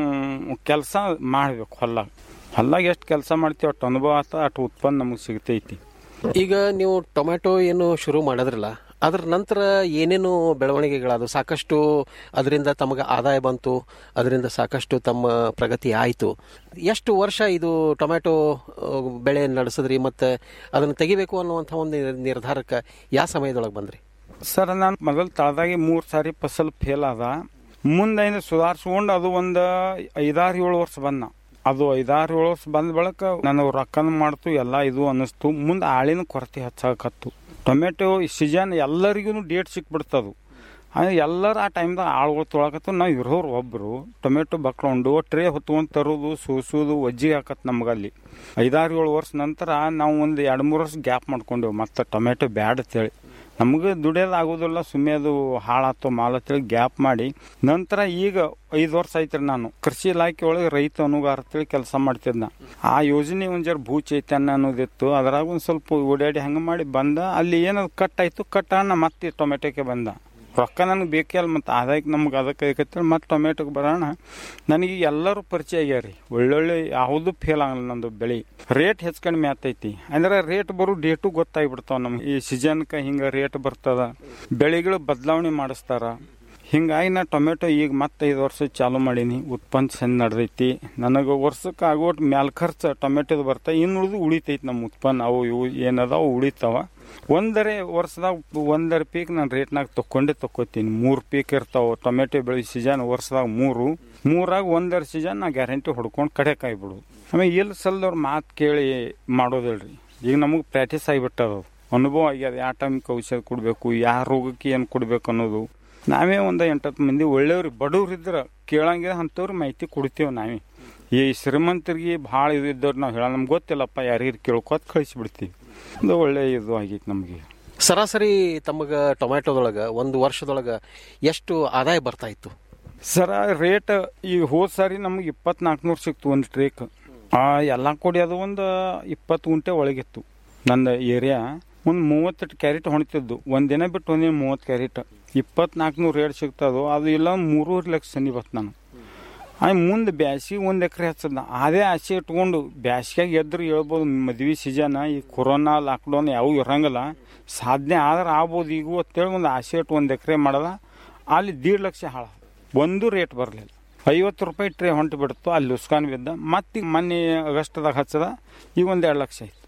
ಕೆಲಸ ಮಾಡಬೇಕು ಹೊಲ್ಲಾಗ ಹೊಲ್ಲಾಗ ಎಷ್ಟು ಕೆಲಸ ಮಾಡ್ತೀವಿ ಅಷ್ಟು ಅನುಭವ ಆತ ಅಷ್ಟು ಉತ್ಪನ್ನ ನಮಗೆ ಸಿಗ್ತೈತಿ ಈಗ ನೀವು ಟೊಮೆಟೊ ಏನು ಶುರು ಮಾಡಿದ್ರಲ್ಲ ಅದ್ರ ನಂತರ ಏನೇನು ಬೆಳವಣಿಗೆಗಳದು ಸಾಕಷ್ಟು ಅದರಿಂದ ತಮಗೆ ಆದಾಯ ಬಂತು ಅದರಿಂದ ಸಾಕಷ್ಟು ತಮ್ಮ ಪ್ರಗತಿ ಆಯಿತು ಎಷ್ಟು ವರ್ಷ ಇದು ಟೊಮೆಟೊ ಆ, ಬೆಳೆ ನಡೆಸಿದ್ರಿ ಮತ್ತೆ ಅದನ್ನು ತೆಗಿಬೇಕು ಅನ್ನುವಂಥ ಒಂದು ನಿರ್- ನಿರ್ಧಾರಕ್ಕೆ ಯಾವ ಸಮಯದೊಳಗೆ ಬಂದ್ರಿ ಸರ್ ನಾನು ಮೊದಲು ತಳದಾಗಿ ಮೂರು ಸಾರಿ ಫಸಲ್ ಫೇಲ್ ಆದ ಮುಂದೆ ಸುಧಾರಿಸ್ಕೊಂಡು ಅದು ಒಂದು ಐದಾರು ಏಳು ವರ್ಷ ಬಂದ ಅದು ಐದಾರು ಏಳು ವರ್ಷ ಬಂದ ಬಳಿಕ ನಾನು ರೊಕ್ಕನ ಮಾಡ್ತು ಎಲ್ಲ ಇದು ಅನ್ನಿಸ್ತು ಮುಂದೆ ಆಳಿನ ಕೊರತೆ ಹೆಚ್ಚಾಕತ್ತು ಟೊಮೆಟೊ ಸೀಸನ್ ಎಲ್ಲರಿಗೂ ಡೇಟ್ ಸಿಕ್ಬಿಡ್ತದು ಅಂದ್ರೆ ಎಲ್ಲರೂ ಆ ಟೈಮ್ದಾಗ ಆಳುಗಳು ತೊಳಕತ್ತು ನಾವು ಇರೋರು ಒಬ್ಬರು ಟೊಮೆಟೊ ಬಕ್ಕೊಂಡು ಟ್ರೇ ಹೊತ್ಕೊಂಡು ತರೋದು ಸೂಸೋದು ಒಜ್ಜಿಗೆ ಹಾಕತ್ ನಮಗಲ್ಲಿ ಐದಾರು ಏಳು ವರ್ಷ ನಂತರ ನಾವು ಒಂದು ಎರಡು ಮೂರು ವರ್ಷ ಗ್ಯಾಪ್ ಮಾಡ್ಕೊಂಡೆವು ಮತ್ತೆ ಟೊಮೆಟೊ ಬ್ಯಾಡ್ ಅಂತೇಳಿ ನಮಗೆ ದುಡಿಯೋದು ಆಗೋದಿಲ್ಲ ಸುಮ್ಮನೆ ಅದು ಹಾಳಾತು ಮಾಲ್ ಅಂತೇಳಿ ಗ್ಯಾಪ್ ಮಾಡಿ ನಂತರ ಈಗ ಐದು ವರ್ಷ ಆಯ್ತು ನಾನು ಕೃಷಿ ಇಲಾಖೆ ಒಳಗೆ ರೈತ ಅನುಗಾರ ಅಂತೇಳಿ ಕೆಲಸ ಮಾಡ್ತಿದ್ದ ಆ ಯೋಜನೆ ಒಂದು ಜರ ಭೂ ಚೈತನ್ಯ ಅನ್ನೋದಿತ್ತು ಅದ್ರಾಗ ಒಂದು ಸ್ವಲ್ಪ ಓಡಾಡಿ ಹಂಗೆ ಮಾಡಿ ಬಂದ ಅಲ್ಲಿ ಏನದು ಕಟ್ ಆಯ್ತು ಕಟ್ ಅಣ್ಣ ಮತ್ತೆ ಟೊಮೆಟೊಕ್ಕೆ ಬಂದ ರೊಕ್ಕ ನನಗೆ ಬೇಕೇ ಅಲ್ಲ ಮತ್ತು ಆದಾಯಕ್ಕೆ ನಮ್ಗೆ ಅದಕ್ಕೆ ಬೇಕಂತೇಳಿ ಮತ್ತೆ ಟೊಮೆಟೊಗೆ ಬರೋಣ ನನಗೆ ಎಲ್ಲರೂ ಪರಿಚಯ ಆಗ್ಯಾರಿ ಒಳ್ಳೊಳ್ಳೆ ಯಾವುದು ಫೇಲ್ ಆಗಲ್ಲ ನಂದು ಬೆಳೆ ರೇಟ್ ಹೆಚ್ಚು ಕಡಿಮೆ ಆಗ್ತೈತಿ ಅಂದ್ರೆ ರೇಟ್ ಬರೋ ಡೇಟು ಗೊತ್ತಾಗ್ಬಿಡ್ತಾವ ನಮ್ಗೆ ಈ ಸೀಸನ್ಗೆ ಹಿಂಗೆ ರೇಟ್ ಬರ್ತದ ಬೆಳೆಗಳು ಬದಲಾವಣೆ ಮಾಡಿಸ್ತಾರ ಹಿಂಗಾಗಿ ನಾ ಟೊಮೆಟೊ ಈಗ ಮತ್ತೆ ಐದು ವರ್ಷ ಚಾಲು ಮಾಡೀನಿ ಉತ್ಪನ್ನ ಚೆಂದ ನಡೆದೈತಿ ನನಗೆ ವರ್ಷಕ್ಕೆ ಆಗೋಟ್ ಮ್ಯಾಲ ಖರ್ಚು ಟೊಮೆಟೊದು ಬರ್ತಾ ಇನ್ನು ಉಳಿದು ಉಳಿತೈತಿ ನಮ್ಮ ಉತ್ಪನ್ನ ಅವು ಇವು ಏನದಾವ ಉಳಿತಾವ ಒಂದರೆ ವರ್ಷದಾಗ ಒಂದರ ಪೀಕ್ ನಾನು ರೇಟ್ನಾಗ ತಕೊಂಡೇ ತಕ್ಕೋತೀನಿ ಮೂರು ಪೀಕ್ ಇರ್ತಾವ ಟೊಮೆಟೊ ಬೆಳೆ ಸೀಸನ್ ವರ್ಷದಾಗ ಮೂರು ಮೂರಾಗ ಒಂದರ ಸೀಸನ್ ನಾ ಗ್ಯಾರಂಟಿ ಹೊಡ್ಕೊಂಡು ಕಡೆ ಕಾಯ್ಬಿಡೋದು ಆಮೇಲೆ ಇಲ್ಲಿ ಸಲ್ದವ್ರ ಮಾತು ಕೇಳಿ ಮಾಡೋದಿಲ್ರಿ ಈಗ ನಮಗೆ ಪ್ರಾಕ್ಟೀಸ್ ಆಗಿಬಿಟ್ಟದ ಅನುಭವ ಆಗ್ಯದ ಯಾವ ಟೈಮ್ಗೆ ಔಷಧ ಕೊಡಬೇಕು ಯಾವ ರೋಗಕ್ಕೆ ಏನು ಕೊಡಬೇಕು ಅನ್ನೋದು ನಾವೇ ಒಂದು ಎಂಟತ್ತು ಮಂದಿ ಒಳ್ಳೆಯವ್ರು ಬಡವ್ರು ಇದ್ರೆ ಕೇಳಂಗಿಲ್ಲ ಅಂಥವ್ರು ಮಾಹಿತಿ ಕೊಡ್ತೇವೆ ನಾವೇ ಈ ಶ್ರೀಮಂತರಿಗೆ ಭಾಳ ಇದು ಇದ್ದವ್ರು ನಾವು ಹೇಳ ನಮ್ಗೆ ಗೊತ್ತಿಲ್ಲಪ್ಪ ಯಾರಿಗೆ ಕೇಳ್ಕೊತ ಕಳಿಸ್ಬಿಡ್ತೀವಿ ಅದು ಒಳ್ಳೆ ಇದು ಆಗೈತೆ ನಮಗೆ ಸರಾಸರಿ ತಮಗೆ ಟೊಮೆಟೊದೊಳಗೆ ಒಂದು ವರ್ಷದೊಳಗೆ ಎಷ್ಟು ಆದಾಯ ಬರ್ತಾ ಇತ್ತು ಸರ ರೇಟ್ ಈಗ ಹೋದ್ ಸಾರಿ ನಮ್ಗೆ ಇಪ್ಪತ್ನಾಲ್ಕುನೂರು ಸಿಕ್ತು ಒಂದು ಟ್ರೇಕ್ ಆ ಎಲ್ಲ ಕೊಡಿ ಅದು ಒಂದು ಇಪ್ಪತ್ತು ಗುಂಟೆ ಒಳಗಿತ್ತು ನನ್ನ ಏರಿಯಾ ಒಂದು ಮೂವತ್ತೆಂಟು ಕ್ಯಾರೆಟ್ ಹೊಣಿತಿದ್ದು ಒಂದಿನ ಬಿಟ್ಟು ಒಂದಿನ ಮೂವತ್ತು ಕ್ಯಾರೆಟ್ ಇಪ್ಪತ್ನಾಲ್ಕುನೂರು ರೇಟ್ ಸಿಗ್ತದೋ ಅದು ಇಲ್ಲ ಮೂರುವರೆ ಲಕ್ಷ ಸನಿ ಬತ್ತು ನಾನು ಆಯ್ ಮುಂದೆ ಬ್ಯಾಸಿಗೆ ಒಂದು ಎಕರೆ ಹಚ್ಚದ ಅದೇ ಆಸೆ ಇಟ್ಕೊಂಡು ಬ್ಯಾಸಿಗೆ ಎದ್ರು ಹೇಳ್ಬೋದು ಮದ್ವೆ ಸೀಸನ್ ಈ ಕೊರೋನಾ ಲಾಕ್ಡೌನ್ ಯಾವ ಇರಂಗಿಲ್ಲ ಸಾಧನೆ ಆದ್ರೆ ಆಗ್ಬೋದು ಈಗ ಅಂತೇಳಿ ಒಂದು ಆಸೆ ಇಟ್ಟು ಒಂದು ಎಕರೆ ಮಾಡದ ಅಲ್ಲಿ ದೀಡ್ ಲಕ್ಷ ಹಾಳ ಒಂದು ರೇಟ್ ಬರಲಿಲ್ಲ ಐವತ್ತು ರೂಪಾಯಿ ಟ್ರೇ ಹೊಂಟು ಬಿಡ್ತು ಅಲ್ಲಿ ಉಸ್ಕಾನ್ ಬಿದ್ದ ಮತ್ತೆ ಮೊನ್ನೆ ಆಗಸ್ಟ್ದಾಗ ಹಚ್ಚದ ಈಗ ಒಂದು ಎರಡು ಲಕ್ಷ ಆಯ್ತು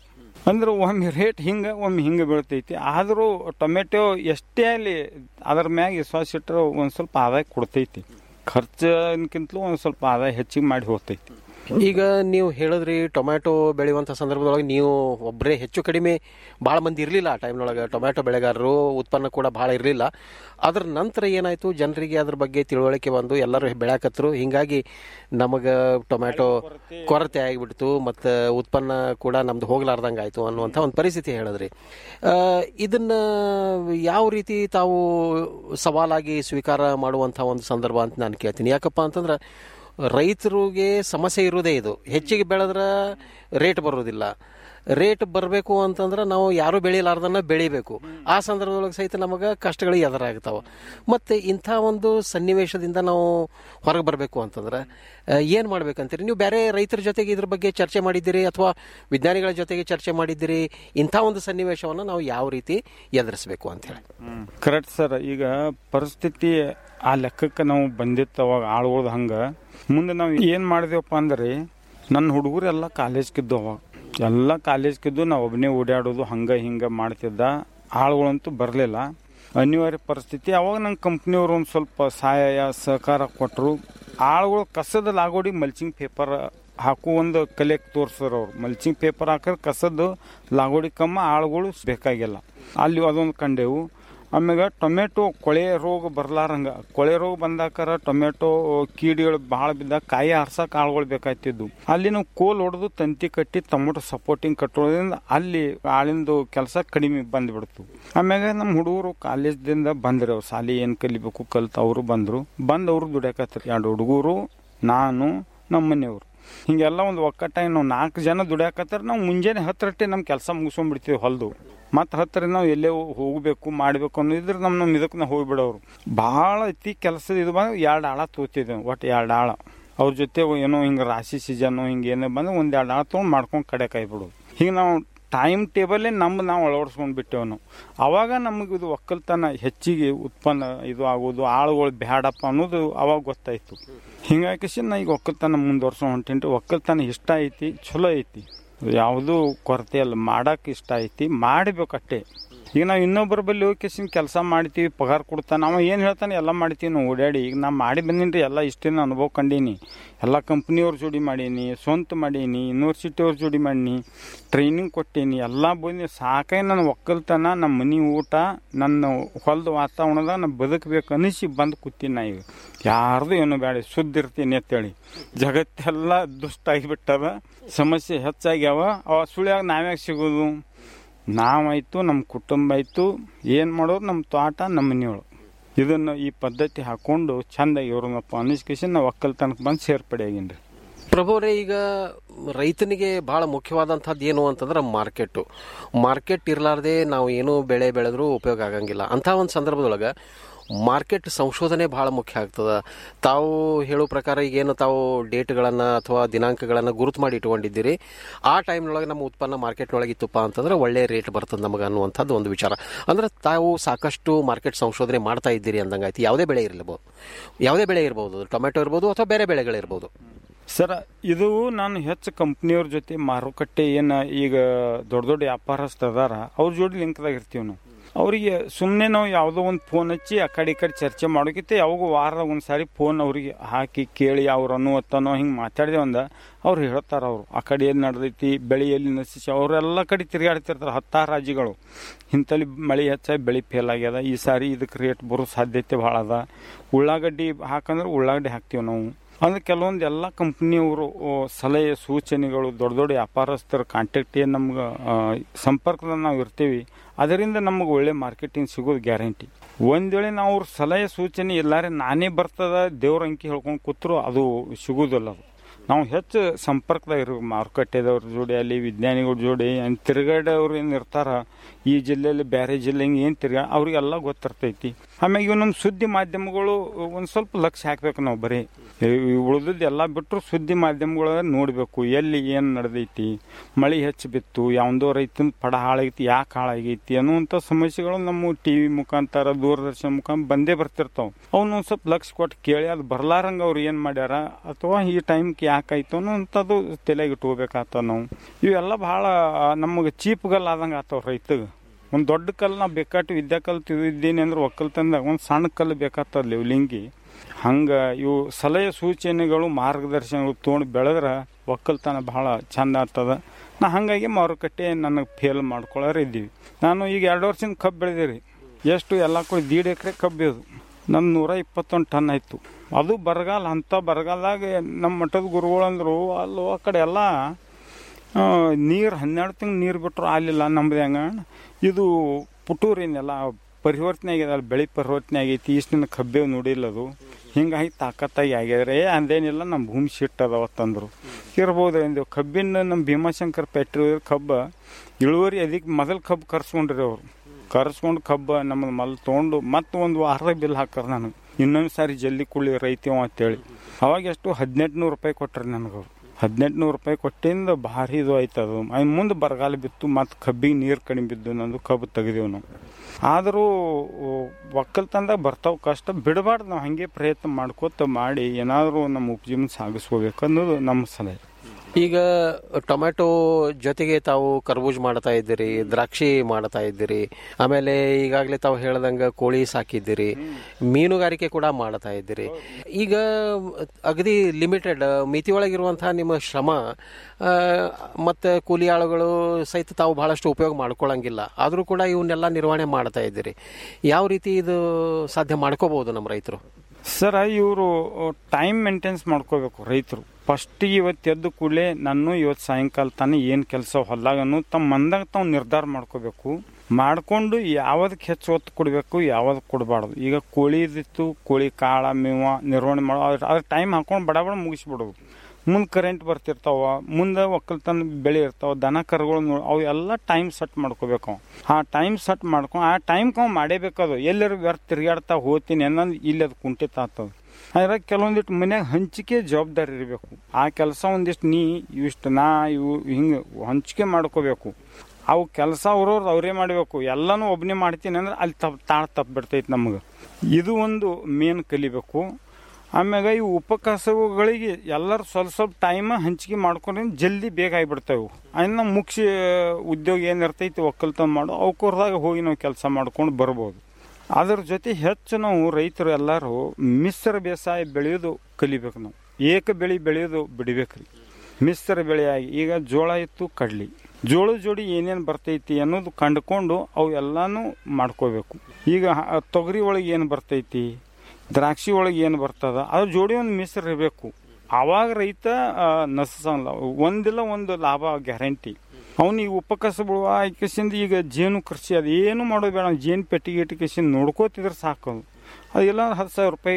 ಅಂದ್ರೆ ಒಮ್ಮೆ ರೇಟ್ ಹಿಂಗೆ ಒಮ್ಮೆ ಹಿಂಗೆ ಬೀಳ್ತೈತಿ ಆದರೂ ಟೊಮೆಟೊ ಎಷ್ಟೇ ಅಲ್ಲಿ ಅದ್ರ ಮ್ಯಾಗ ವಿಶ್ವಾಸ ಇಟ್ಟರೆ ಒಂದು ಸ್ವಲ್ಪ ಆದಾಯ ಕೊಡ್ತೈತಿ ಖರ್ಚಿನಕ್ಕಿಂತಲೂ ಒಂದು ಸ್ವಲ್ಪ ಆದಾಯ ಹೆಚ್ಚಿಗೆ ಮಾಡಿ ಹೋಗ್ತೈತಿ ಈಗ ನೀವು ಹೇಳಿದ್ರಿ ಟೊಮ್ಯಾಟೊ ಬೆಳೆಯುವಂಥ ಸಂದರ್ಭದೊಳಗೆ ನೀವು ಒಬ್ಬರೇ ಹೆಚ್ಚು ಕಡಿಮೆ ಭಾಳ ಮಂದಿ ಇರಲಿಲ್ಲ ಆ ಟೈಮ್ನೊಳಗೆ ಟೊಮ್ಯಾಟೊ ಬೆಳೆಗಾರರು ಉತ್ಪನ್ನ ಕೂಡ ಭಾಳ ಇರಲಿಲ್ಲ ಅದ್ರ ನಂತರ ಏನಾಯಿತು ಜನರಿಗೆ ಅದ್ರ ಬಗ್ಗೆ ತಿಳುವಳಿಕೆ ಬಂದು ಎಲ್ಲರೂ ಬೆಳ್ಯಾಕತ್ರು ಹಿಂಗಾಗಿ ನಮಗೆ ಟೊಮ್ಯಾಟೊ ಕೊರತೆ ಆಗಿಬಿಡ್ತು ಮತ್ತು ಉತ್ಪನ್ನ ಕೂಡ ನಮ್ದು ಹೋಗ್ಲಾರ್ದಂಗೆ ಆಯಿತು ಅನ್ನುವಂಥ ಒಂದು ಪರಿಸ್ಥಿತಿ ಹೇಳಿದ್ರಿ ಆ, ಇದನ್ನ ಯಾವ ರೀತಿ ತಾವು ಸವಾಲಾಗಿ ಸ್ವೀಕಾರ ಮಾಡುವಂಥ ಒಂದು ಸಂದರ್ಭ ಅಂತ ನಾನು ಕೇಳ್ತೀನಿ ಯಾಕಪ್ಪ ಅಂತಂದ್ರೆ ರೈತರಿಗೆ ಸಮಸ್ಯೆ ಇರೋದೇ ಇದು ಹೆಚ್ಚಿಗೆ ಬೆಳೆದ್ರೆ ರೇಟ್ ಬರೋದಿಲ್ಲ ರೇಟ್ ಬರಬೇಕು ಅಂತಂದ್ರೆ ನಾವು ಯಾರು ಬೆಳಿಲಾರ್ದನ್ನ ಬೆಳಿಬೇಕು ಆ ಸಂದರ್ಭದೊಳಗೆ ಸಹಿತ ನಮಗೆ ಕಷ್ಟಗಳು ಎದುರಾಗ್ತಾವೆ ಮತ್ತು ಇಂಥ ಒಂದು ಸನ್ನಿವೇಶದಿಂದ ನಾವು ಹೊರಗೆ ಬರಬೇಕು ಅಂತಂದ್ರೆ ಏನು ಮಾಡ್ಬೇಕಂತೀರಿ ನೀವು ಬೇರೆ ರೈತರ ಜೊತೆಗೆ ಇದ್ರ ಬಗ್ಗೆ ಚರ್ಚೆ ಮಾಡಿದ್ದೀರಿ ಅಥವಾ ವಿಜ್ಞಾನಿಗಳ ಜೊತೆಗೆ ಚರ್ಚೆ ಮಾಡಿದ್ದೀರಿ ಇಂಥ ಒಂದು ಸನ್ನಿವೇಶವನ್ನು ನಾವು ಯಾವ ರೀತಿ ಎದುರಿಸಬೇಕು ಅಂತ ಹೇಳಿ ಕರೆಕ್ಟ್ ಸರ್ ಈಗ ಪರಿಸ್ಥಿತಿ ಆ ಲೆಕ್ಕಕ್ಕೆ ನಾವು ಬಂದಿತ್ತು ಅವಾಗ ಆಳುಗಳದು ಹಂಗೆ ಮುಂದೆ ನಾವು ಏನು ಮಾಡಿದೆವಪ್ಪ ಅಂದ್ರೆ ನನ್ನ ಹುಡುಗರೆಲ್ಲ ಕಾಲೇಜ್ಗಿದ್ದು ಅವಾಗ ಎಲ್ಲ ಕಾಲೇಜ್ಗಿದ್ದು ನಾವು ಒಬ್ಬನೇ ಓಡಾಡೋದು ಹಂಗೆ ಹಿಂಗೆ ಮಾಡ್ತಿದ್ದ ಆಳುಗಳಂತೂ ಬರಲಿಲ್ಲ ಅನಿವಾರ್ಯ ಪರಿಸ್ಥಿತಿ ಅವಾಗ ನಂಗೆ ಕಂಪ್ನಿಯವರು ಒಂದು ಸ್ವಲ್ಪ ಸಹಾಯ ಸಹಕಾರ ಕೊಟ್ಟರು ಆಳುಗಳು ಕಸದ ಲಾಗೋಡಿ ಮಲ್ಚಿಂಗ್ ಪೇಪರ್ ಹಾಕು ಒಂದು ಕಲೆಕ್ ತೋರ್ಸರ್ ಅವ್ರು ಮಲ್ಚಿಂಗ್ ಪೇಪರ್ ಹಾಕಿದ್ರೆ ಕಸದ ಲಾಗೋಡಿ ಕಮ್ಮ ಆಳುಗಳು ಬೇಕಾಗಿಲ್ಲ ಅಲ್ಲಿ ಅದೊಂದು ಕಂಡೆವು ಆಮ್ಯಾಗ ಟೊಮೆಟೊ ಕೊಳೆ ರೋಗ ಬರ್ಲಾರಂಗ ಕೊಳೆ ರೋಗ ಬಂದಾಕಾರ ಟೊಮೆಟೊ ಕೀಡಿಗಳು ಭಾಳ ಬಿದ್ದಾಗ ಕಾಯಿ ಹರ್ಸಕ್ಕೆ ಆಳುಗಳು ಬೇಕಾಗ್ತಿದ್ವು ಅಲ್ಲಿ ನಾವು ಕೋಲ್ ಹೊಡೆದು ತಂತಿ ಕಟ್ಟಿ ಟೊಮೆಟೊ ಸಪೋರ್ಟಿಂಗ್ ಕಟ್ಟೋದ್ರಿಂದ ಅಲ್ಲಿ ಆಳಿಂದು ಕೆಲಸ ಕಡಿಮೆ ಬಂದ್ಬಿಡ್ತು ಆಮ್ಯಾಗ ನಮ್ಮ ಹುಡುಗರು ಕಾಲೇಜ್ದಿಂದ ಬಂದ್ರಿ ಅವ್ರು ಸಾಲಿ ಏನು ಕಲಿಬೇಕು ಕಲ್ತು ಅವರು ಬಂದರು ಬಂದು ಅವರು ದುಡ್ಯಾಕತ್ರಿ ಎರಡು ಹುಡುಗರು ನಾನು ನಮ್ಮ ಮನೆಯವರು ಹಿಂಗೆಲ್ಲ ಒಂದು ಒಕ್ಕಟ್ಟಾಗಿ ನಾವು ನಾಲ್ಕು ಜನ ದುಡ್ಯಾಕತ್ತಾರೆ ನಾವು ಮುಂಜಾನೆ ಹತ್ತರಟ್ಟೆ ನಮ್ಮ ಕೆಲಸ ಮುಗಿಸ್ಕೊಂಡ್ಬಿಡ್ತೀವಿ ಹೊಲ್ದು ಮತ್ತು ಹತ್ತಿರ ನಾವು ಎಲ್ಲೇ ಹೋಗಬೇಕು ಮಾಡಬೇಕು ಅನ್ನೋದಿದ್ರೆ ನಮ್ಮ ನಮ್ಮ ಇದಕ್ಕೆ ನಾವು ಹೋಗಿಬಿಡೋರು ಭಾಳ ಐತಿ ಕೆಲಸದ ಇದು ಬಂದು ಎರಡು ಆಳ ತೋತಿದ್ದೆವು ಒಟ್ಟು ಎರಡು ಆಳ ಅವ್ರ ಜೊತೆ ಏನೋ ಹಿಂಗೆ ರಾಶಿ ಸೀಸನ್ನು ಹಿಂಗೆ ಏನೋ ಬಂದ್ರೆ ಒಂದು ಎರಡು ಆಳ ತೊಗೊಂಡು ಮಾಡ್ಕೊಂಡು ಕಡೆ ಕಾಯ್ಬಿಡೋದು ಹಿಂಗೆ ನಾವು ಟೈಮ್ ಟೇಬಲ್ಲೇ ನಮ್ಮ ನಾವು ಅಳವಡಿಸ್ಕೊಂಡು ಬಿಟ್ಟೆವು ನಾವು ಅವಾಗ ನಮಗೆ ಇದು ಒಕ್ಕಲ್ತನ ಹೆಚ್ಚಿಗೆ ಉತ್ಪನ್ನ ಇದು ಆಗೋದು ಆಳುಗಳು ಬ್ಯಾಡಪ್ಪ ಅನ್ನೋದು ಅವಾಗ ಗೊತ್ತಾಯ್ತು ಹಿಂಗಾಗಿ ನಾ ಈಗ ಒಕ್ಕಲ್ತನ ಮುಂದುವರ್ಸೋ ಹೊಂಟೇನ್ರಿ ಒಕ್ಕಲ್ತನ ಇಷ್ಟ ಐತಿ ಚಲೋ ಐತಿ ಯಾವುದೂ ಕೊರತೆ ಅಲ್ಲ ಮಾಡಕ್ಕೆ ಇಷ್ಟ ಐತಿ ಮಾಡಬೇಕಷ್ಟೇ ಈಗ ನಾವು ಇನ್ನೊಬ್ಬರ ಬಲ್ಲಿ ಹೋಗಿ ಕೆಲಸ ಮಾಡ್ತೀವಿ ಪಗಾರ ಕೊಡ್ತಾನೆ ಅವ ಏನು ಹೇಳ್ತಾನೆ ಎಲ್ಲ ಮಾಡ್ತೀವಿ ನಾವು ಓಡಾಡಿ ಈಗ ನಾ ಮಾಡಿ ಬಂದೀನಿ ಎಲ್ಲ ಇಷ್ಟೇನು ಅನುಭವ ಕಂಡೀನಿ ಎಲ್ಲ ಕಂಪ್ನಿಯವ್ರ ಜೋಡಿ ಮಾಡೀನಿ ಸ್ವಂತ ಮಾಡೀನಿ ಯೂನಿವರ್ಸಿಟಿಯವ್ರ ಜೋಡಿ ಮಾಡೀನಿ ಟ್ರೈನಿಂಗ್ ಕೊಟ್ಟೀನಿ ಎಲ್ಲ ಬಂದು ಸಾಕಾಗಿ ನನ್ನ ಒಕ್ಕಲ್ತನ ನಮ್ಮ ಮನೆ ಊಟ ನನ್ನ ಹೊಲದ ವಾತಾವರಣದಾಗ ನಾನು ಬದುಕಬೇಕು ಅನಿಸಿ ಬಂದು ಕೂತೀನಿ ನಾ ಈಗ ಯಾರ್ದು ಏನು ಬೇಡ ಶುದ್ಧ ಇರ್ತೀನಿ ಅಂತೇಳಿ ಜಗತ್ತೆಲ್ಲ ದುಷ್ಟ ಆಗಿಬಿಟ್ಟದ ಸಮಸ್ಯೆ ಹೆಚ್ಚಾಗ್ಯಾವ ಅವ ಸುಳ್ಯಾಗ ನಾವ್ಯಾಗ ಸಿಗೋದು ನಾವಾಯ್ತು ನಮ್ಮ ಕುಟುಂಬ ಆಯ್ತು ಏನು ಮಾಡೋದು ನಮ್ಮ ತೋಟ ನಮ್ಮ ಮನೆಯೊಳಗೆ ಇದನ್ನು ಈ ಪದ್ಧತಿ ಹಾಕೊಂಡು ಚಂದಾಗಿ ಇವ್ರನ್ನಪ್ಪ ಅನಿಸ್ಕೇಸಿ ನಾವು ಒಕ್ಕಲ್ತನಕ್ಕೆ ಬಂದು ಸೇರ್ಪಡೆ ಆಗೀನಿ ಪ್ರಭುವರೇ ಈಗ ರೈತನಿಗೆ ಬಹಳ ಮುಖ್ಯವಾದಂಥದ್ದು ಏನು ಅಂತಂದ್ರೆ ಮಾರ್ಕೆಟು ಮಾರ್ಕೆಟ್ ಇರಲಾರ್ದೆ ನಾವು ಏನು ಬೆಳೆ ಬೆಳೆದ್ರೂ ಉಪಯೋಗ ಆಗಂಗಿಲ್ಲ ಅಂಥ ಒಂದು ಸಂದರ್ಭದೊಳಗೆ ಮಾರ್ಕೆಟ್ ಸಂಶೋಧನೆ ಬಹಳ ಮುಖ್ಯ ಆಗ್ತದೆ ತಾವು ಹೇಳೋ ಪ್ರಕಾರ ಈಗೇನು ತಾವು ಡೇಟ್ಗಳನ್ನು ಅಥವಾ ದಿನಾಂಕಗಳನ್ನು ಗುರುತು ಮಾಡಿ ಇಟ್ಕೊಂಡಿದ್ದೀರಿ ಆ ಟೈಮ್ನೊಳಗೆ ನಮ್ಮ ಉತ್ಪನ್ನ ಮಾರ್ಕೆಟ್ನೊಳಗೆ ಇತ್ತಪ್ಪ ಅಂತಂದ್ರೆ ಒಳ್ಳೆ ರೇಟ್ ಬರ್ತದೆ ನಮಗೆ ಅನ್ನುವಂಥದ್ದು ಒಂದು ವಿಚಾರ ಅಂದ್ರೆ ತಾವು ಸಾಕಷ್ಟು ಮಾರ್ಕೆಟ್ ಸಂಶೋಧನೆ ಮಾಡ್ತಾ ಇದ್ದೀರಿ ಅಂದಂಗೆ ಆಯ್ತು ಯಾವುದೇ ಬೆಳೆ ಇರಬಹುದು ಯಾವುದೇ ಬೆಳೆ ಇರ್ಬೋದು ಟೊಮೆಟೊ ಇರ್ಬೋದು ಅಥವಾ ಬೇರೆ ಬೆಳೆಗಳಿರ್ಬೋದು ಸರ ಇದು ನಾನು ಹೆಚ್ಚು ಕಂಪ್ನಿಯವ್ರ ಜೊತೆ ಮಾರುಕಟ್ಟೆ ಏನು ಈಗ ದೊಡ್ಡ ದೊಡ್ಡ ವ್ಯಾಪಾರಸ್ಥ ಅದಾರ ಅವ್ರ ಜೋಡಿ ಲಿಂಕ್ದಾಗ ಇರ್ತೀವಿ ನಾವು ಅವರಿಗೆ ಸುಮ್ಮನೆ ನಾವು ಯಾವುದೋ ಒಂದು ಫೋನ್ ಹಚ್ಚಿ ಆ ಕಡೆ ಈ ಕಡೆ ಚರ್ಚೆ ಮಾಡೋಕ್ಕಿಂತ ಯಾವಾಗ ವಾರದ ಒಂದು ಸಾರಿ ಫೋನ್ ಅವ್ರಿಗೆ ಹಾಕಿ ಕೇಳಿ ಅವ್ರು ಅನ್ನುವತ್ತನೋ ಹಿಂಗೆ ಮಾತಾಡಿದೆ ಒಂದ ಅವ್ರು ಹೇಳ್ತಾರೆ ಅವರು ಆ ಕಡೆ ಎಲ್ಲಿ ನಡೆದೈತಿ ಬೆಳೆ ಎಲ್ಲಿ ನಶಿಸಿ ಅವರೆಲ್ಲ ಕಡೆ ತಿರುಗಾಡ್ತಿರ್ತಾರೆ ಹತ್ತಾರು ರಾಜ್ಯಗಳು ಇಂಥಲ್ಲಿ ಮಳೆ ಹೆಚ್ಚಾಗಿ ಬೆಳೆ ಫೇಲ್ ಆಗ್ಯದ ಈ ಸಾರಿ ಇದಕ್ಕೆ ರೇಟ್ ಬರೋ ಸಾಧ್ಯತೆ ಭಾಳ ಅದ ಉಳ್ಳಾಗಡ್ಡಿ ಹಾಕಂದ್ರೆ ಉಳ್ಳಾಗಡ್ಡಿ ಹಾಕ್ತೀವಿ ನಾವು ಅಂದ್ರೆ ಕೆಲವೊಂದು ಎಲ್ಲ ಕಂಪ್ನಿಯವರು ಸಲಹೆ ಸೂಚನೆಗಳು ದೊಡ್ಡ ದೊಡ್ಡ ವ್ಯಾಪಾರಸ್ಥರ ಕಾಂಟ್ಯಾಕ್ಟ್ ಏನು ನಮ್ಗೆ ಸಂಪರ್ಕದಲ್ಲಿ ನಾವು ಇರ್ತೀವಿ ಅದರಿಂದ ನಮಗೆ ಒಳ್ಳೆ ಮಾರ್ಕೆಟಿಂಗ್ ಸಿಗೋದು ಗ್ಯಾರಂಟಿ ಒಂದ್ ವೇಳೆ ನಾವು ಅವ್ರ ಸಲಹೆ ಸೂಚನೆ ಎಲ್ಲಾರೆ ನಾನೇ ಬರ್ತದ ದೇವ್ರ ಅಂಕಿ ಹೇಳ್ಕೊಂಡು ಕೂತ್ರು ಅದು ಸಿಗೋದಿಲ್ಲ ಅದು ನಾವು ಹೆಚ್ಚು ಸಂಪರ್ಕದಾಗ ಇರೋ ಮಾರುಕಟ್ಟೆದವ್ರ ಜೋಡಿ ಅಲ್ಲಿ ವಿಜ್ಞಾನಿಗಳ ಜೋಡಿ ಏನು ತಿರುಗಾಡೋರು ಏನು ಇರ್ತಾರ ಈ ಜಿಲ್ಲೆಯಲ್ಲಿ ಬೇರೆ ಜಿಲ್ಲೆ ಹಿಂಗೆ ಏನು ತಿರ್ಗಾ ಅವ್ರಿಗೆಲ್ಲ ಗೊತ್ತಿರ್ತೈತಿ ಆಮ್ಯಾಗ ಇವು ನಮ್ಮ ಸುದ್ದಿ ಮಾಧ್ಯಮಗಳು ಒಂದು ಸ್ವಲ್ಪ ಲಕ್ಷ್ಯ ಹಾಕ್ಬೇಕು ನಾವು ಬರೀ ಉಳಿದದ್ದು ಎಲ್ಲ ಬಿಟ್ಟರು ಸುದ್ದಿ ಮಾಧ್ಯಮಗಳ ನೋಡಬೇಕು ಎಲ್ಲಿ ಏನು ನಡೆದೈತಿ ಮಳೆ ಹೆಚ್ಚು ಬಿತ್ತು ಯಾವುದೋ ರೈತನ ಪಡ ಹಾಳಾಗೈತಿ ಯಾಕೆ ಹಾಳಾಗೈತಿ ಅನ್ನುವಂಥ ಸಮಸ್ಯೆಗಳು ನಮ್ಮ ಟಿ ವಿ ಮುಖಾಂತರ ದೂರದರ್ಶನ ಮುಖಾಂತರ ಬಂದೇ ಬರ್ತಿರ್ತಾವೆ ಅವನ್ನ ಒಂದು ಸ್ವಲ್ಪ ಲಕ್ಷ್ಯ ಕೊಟ್ಟು ಕೇಳಿ ಅದು ಬರ್ಲಾರಂಗ ಅವ್ರು ಏನು ಮಾಡ್ಯಾರ ಅಥವಾ ಈ ಟೈಮ್ಗೆ ಯಾಕಾಯ್ತು ಅನ್ನೋಂಥದ್ದು ತಲೆಗೆ ಇಟ್ಕೋಬೇಕಾಗ್ತದ ನಾವು ಇವೆಲ್ಲ ಭಾಳ ನಮಗೆ ಚೀಪ್ಗಲ್ ಆದಂಗೆ ಆತಾವ ರೈತಗೆ ಒಂದು ದೊಡ್ಡ ಕಲ್ಲು ನಾವು ಬೇಕಾಟ್ಟು ವಿದ್ಯಾ ಕಲ್ಲು ತಿದ್ದಿದ್ದೀನಿ ಅಂದ್ರೆ ಒಕ್ಕಲ್ತನದಾಗ ಒಂದು ಸಣ್ಣ ಕಲ್ಲು ಬೇಕಾಗ್ತದ ಲೆವ್ಲಿಂಗಿ ಹಂಗೆ ಇವು ಸಲಹೆ ಸೂಚನೆಗಳು ಮಾರ್ಗದರ್ಶನಗಳು ತೊಗೊಂಡು ಬೆಳೆದ್ರೆ ಒಕ್ಕಲ್ತನ ಭಾಳ ಚಂದ ಆಗ್ತದ ನಾ ಹಾಗಾಗಿ ಮಾರುಕಟ್ಟೆ ನನಗೆ ಫೇಲ್ ಮಾಡ್ಕೊಳ್ಳೋರು ಇದ್ದೀವಿ ನಾನು ಈಗ ಎರಡು ವರ್ಷದಿಂದ ಕಬ್ಬು ಬೆಳೆದಿರಿ ಎಷ್ಟು ಎಲ್ಲ ಕೂಡ ದೀಡ್ ಎಕರೆ ಕಬ್ಬಿದು ನನ್ನ ನೂರ ಇಪ್ಪತ್ತೊಂದು ಟನ್ ಆಯಿತು ಅದು ಬರಗಾಲ ಅಂಥ ಬರಗಾಲದಾಗ ನಮ್ಮ ಮಠದ ಗುರುಗಳು ಅಂದರು ಅಲ್ಲೋ ಆ ಕಡೆ ಎಲ್ಲ ನೀರು ಹನ್ನೆರಡು ತಿಂಗಳು ನೀರು ಬಿಟ್ಟರು ಆಗಲಿಲ್ಲ ನಮ್ದು ಹೆಂಗ ಇದು ಪುಟೂರಿನೆಲ್ಲ ಪರಿವರ್ತನೆ ಆಗಿದೆ ಅಲ್ಲಿ ಬೆಳೆ ಪರಿವರ್ತನೆ ಆಗೈತಿ ಇಷ್ಟಿನ ಕಬ್ಬೆ ನೋಡಿಲ್ಲ ಅದು ಹಿಂಗಾಗಿ ತಾಕತ್ತಾಗಿ ಆಗ್ಯದ್ರೆ ಏ ಅಂದೇನಿಲ್ಲ ನಮ್ಮ ಭೂಮಿ ಶಿಟ್ ಅದಾವತ್ತಂದ್ರು ಇರ್ಬೋದು ಅಂದೇವು ಕಬ್ಬಿನ ನಮ್ಮ ಭೀಮಾಶಂಕರ್ ಫ್ಯಾಕ್ಟ್ರಿ ಕಬ್ಬ ಇಳುವರಿ ಅದಕ್ಕೆ ಮೊದಲು ಕಬ್ಬು ಕರ್ಸ್ಕೊಂಡ್ರಿ ಅವರು ಕರ್ಸ್ಕೊಂಡು ಕಬ್ಬ ನಮ್ಮದು ಮಲ್ ತೊಗೊಂಡು ಮತ್ತೆ ಒಂದು ವಾರದಾಗ ಬಿಲ್ ಹಾಕಾರ ನನಗೆ ಇನ್ನೊಂದು ಸಾರಿ ಜಲ್ದಿ ಕುಳ್ಳಿ ರೈತೀವ ಅಂತೇಳಿ ಅವಾಗ ಎಷ್ಟು ಹದಿನೆಂಟು ನೂರು ರೂಪಾಯಿ ಕೊಟ್ರಿ ನನಗೆ ಅವ್ರು ಹದಿನೆಂಟು ನೂರು ರೂಪಾಯಿ ಕೊಟ್ಟಿಂದ ಭಾರಿ ಇದು ಆಯ್ತು ಅದು ಅದು ಮುಂದೆ ಬರಗಾಲ ಬಿತ್ತು ಮತ್ತು ಕಬ್ಬಿಗೆ ನೀರು ಕಡಿಮೆ ಬಿದ್ದು ನಂದು ಕಬ್ಬು ತೆಗೆದೇವು ನಾವು ಆದರೂ ಒಕ್ಕಲ್ತನದಾಗ ಬರ್ತಾವ ಕಷ್ಟ ಬಿಡಬಾರ್ದು ನಾವು ಹಾಗೆ ಪ್ರಯತ್ನ ಮಾಡ್ಕೋತ ಮಾಡಿ ಏನಾದರೂ ನಮ್ಮ ಉಪಜೀವನ ಸಾಗಿಸ್ಕೋಬೇಕು ಅನ್ನೋದು ನಮ್ಮ ಸಲಹೆ ಈಗ ಟೊಮ್ಯಾಟೊ ಜೊತೆಗೆ ತಾವು ಕರ್ಬೂಜ್ ಮಾಡ್ತಾ ಇದ್ದೀರಿ ದ್ರಾಕ್ಷಿ ಮಾಡ್ತಾ ಇದ್ದೀರಿ ಆಮೇಲೆ ಈಗಾಗಲೇ ತಾವು ಹೇಳ್ದಂಗೆ ಕೋಳಿ ಸಾಕಿದ್ದೀರಿ ಮೀನುಗಾರಿಕೆ ಕೂಡ ಮಾಡ್ತಾ ಇದ್ದೀರಿ ಈಗ ಅಗದಿ ಲಿಮಿಟೆಡ್ ಮಿತಿ ಒಳಗಿರುವಂತಹ ನಿಮ್ಮ ಶ್ರಮ ಆ, ಮತ್ತೆ ಕೂಲಿ ಆಳುಗಳು ಸಹಿತ ತಾವು ಬಹಳಷ್ಟು ಉಪಯೋಗ ಮಾಡ್ಕೊಳ್ಳಂಗಿಲ್ಲ ಆದರೂ ಕೂಡ ಇವನ್ನೆಲ್ಲ ನಿರ್ವಹಣೆ ಮಾಡ್ತಾ ಇದ್ದೀರಿ ಯಾವ ರೀತಿ ಇದು ಸಾಧ್ಯ ಮಾಡ್ಕೋಬಹುದು ನಮ್ಮ ರೈತರು ಸರ್ ಇವರು ಟೈಮ್ ಮೇಂಟೆನ್ಸ್ ಮಾಡ್ಕೋಬೇಕು ರೈತರು ಫಸ್ಟಿಗೆ ಇವತ್ತು ಎದ್ದು ಕೂಡಲೇ ನಾನು ಇವತ್ತು ಸಾಯಂಕಾಲ ತಾನೇ ಏನು ಕೆಲಸ ಹೊಲ್ದಾಗನು ತಮ್ಮ ಮಂದಾಗ ತಾವು ನಿರ್ಧಾರ ಮಾಡ್ಕೋಬೇಕು ಮಾಡ್ಕೊಂಡು ಯಾವ್ದಕ್ಕೆ ಹೆಚ್ಚು ಒತ್ತು ಕೊಡಬೇಕು ಯಾವ್ದಕ್ಕೆ ಕೊಡಬಾರ್ದು ಈಗ ಕೋಳಿದಿತ್ತು ಕೋಳಿ ಕಾಳ ಮೇವ ನಿರ್ವಹಣೆ ಮಾಡೋ ಅದ್ರ- ಅದ್ರ ಟೈಮ್ ಹಾಕೊಂಡು ಬಡ ಬಡ ಮುಗಿಸ್ಬಿಡೋದು ಮುಂದೆ ಕರೆಂಟ್ ಬರ್ತಿರ್ತಾವ ಮುಂದೆ ಒಕ್ಕಲ್ತನ ಬೆಳೆ ಇರ್ತಾವ ದನ ಕರುಗಳು ನೋ ಅವು ಎಲ್ಲ ಟೈಮ್ ಸೆಟ್ ಮಾಡ್ಕೋಬೇಕು ಅವ ಆ ಟೈಮ್ ಸೆಟ್ ಮಾಡ್ಕೊಂಡು ಆ ಟೈಮ್ಗೆ ಅವ್ ಮಾಡೇಬೇಕದು ಎಲ್ಲರೂ ವ್ಯರ್ಥ ತಿರುಗಾಡ್ತಾ ಹೋಗ್ತೀನಿ ಅನ್ನೋದು ಇಲ್ಲಿ ಅದು ಕುಂಠಿತ ಆಗ್ತದೆ ಅದ್ರಾಗ ಕೆಲವೊಂದಿಷ್ಟು ಮನ್ಯಾಗ ಹಂಚಿಕೆ ಜವಾಬ್ದಾರಿ ಇರಬೇಕು ಆ ಕೆಲಸ ಒಂದಿಷ್ಟು ನೀ ಇವಿಷ್ಟು ನಾ ಇವು ಹಿಂಗೆ ಹಂಚಿಕೆ ಮಾಡ್ಕೋಬೇಕು ಅವು ಕೆಲಸ ಅವ್ರವ್ರು ಅವರೇ ಮಾಡಬೇಕು ಎಲ್ಲನೂ ಒಬ್ಬನೇ ಮಾಡ್ತೀನಿ ಅಂದ್ರೆ ಅಲ್ಲಿ ತಪ್ಪು ತಾಳ ತಪ್ಪು ಬಿಡ್ತೈತೆ ನಮಗೆ ಇದು ಒಂದು ಮೇನ್ ಕಲಿಬೇಕು ಆಮ್ಯಾಗ ಇವು ಉಪಕಸಬುಗಳಿಗೆ ಎಲ್ಲರೂ ಸ್ವಲ್ಪ ಸ್ವಲ್ಪ ಟೈಮ್ ಹಂಚಿಕೆ ಮಾಡ್ಕೊಂಡ್ರೆ ಜಲ್ದಿ ಬೇಗ ಆಗಿಬಿಡ್ತಾವೆ ಇನ್ನು ಮುಖ್ಯ ಉದ್ಯೋಗ ಏನಿರ್ತೈತಿ ಒಕ್ಕಲ್ತನ ಮಾಡೋ ಅವಕೂರ್ದಾಗ ಹೋಗಿ ನಾವು ಕೆಲಸ ಮಾಡ್ಕೊಂಡು ಬರ್ಬೋದು ಅದ್ರ ಜೊತೆ ಹೆಚ್ಚು ನಾವು ರೈತರು ಎಲ್ಲರೂ ಮಿಶ್ರ ಬೇಸಾಯ ಬೆಳೆಯೋದು ಕಲಿಬೇಕು ನಾವು ಏಕ ಬೆಳೆ ಬೆಳೆಯೋದು ಬಿಡಬೇಕ್ರಿ ಮಿಶ್ರ ಬೆಳೆಯಾಗಿ ಈಗ ಜೋಳ ಇತ್ತು ಕಡ್ಲಿ ಜೋಳದ ಜೋಡಿ ಏನೇನು ಬರ್ತೈತಿ ಅನ್ನೋದು ಕಂಡುಕೊಂಡು ಅವು ಎಲ್ಲಾನು ಮಾಡ್ಕೋಬೇಕು ಈಗ ಹ- ತೊಗರಿ ಒಳಗೆ ಏನು ಬರ್ತೈತಿ ದ್ರಾಕ್ಷಿ ಒಳಗೆ ಏನು ಬರ್ತದ ಅದ್ರ ಜೋಡಿ ಒಂದು ಮಿಶ್ರ ಇರಬೇಕು ಆವಾಗ ರೈತ ಆ, ನಸಲ್ಲ ಒಂದಿಲ್ಲ ಒಂದು ಲಾಭ ಗ್ಯಾರಂಟಿ ಅವನು ಈಗ ಉಪಕಸಬು ಆಯ್ಕೆಸಿಂದ ಈಗ ಜೇನು ಕೃಷಿ ಅದು ಏನು ಮಾಡೋದು ಬೇಡ ಜೇನು ಪೆಟ್ಟಿಗೆ ಇಟ್ಟಿಗೆಸಿಂದ ನೋಡ್ಕೋತಿದ್ರೆ ಸಾಕು ಅದು ಅದೆಲ್ಲ ಹತ್ತು ಸಾವಿರ ರೂಪಾಯಿ